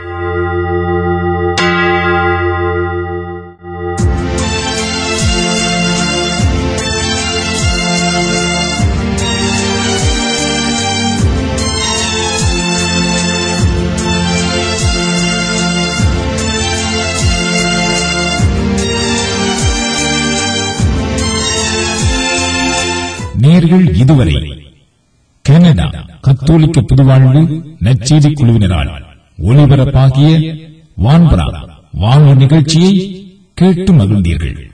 நேர்கள் இதுவரை கனடா கத்தோலிக்க புதுவாழ்வு நற்செய்தி குழுவினரால் ஒளிபரப்பாகிய வான்பரா வானொலி நிகழ்ச்சியை கேட்டு மகிழ்ந்தீர்கள்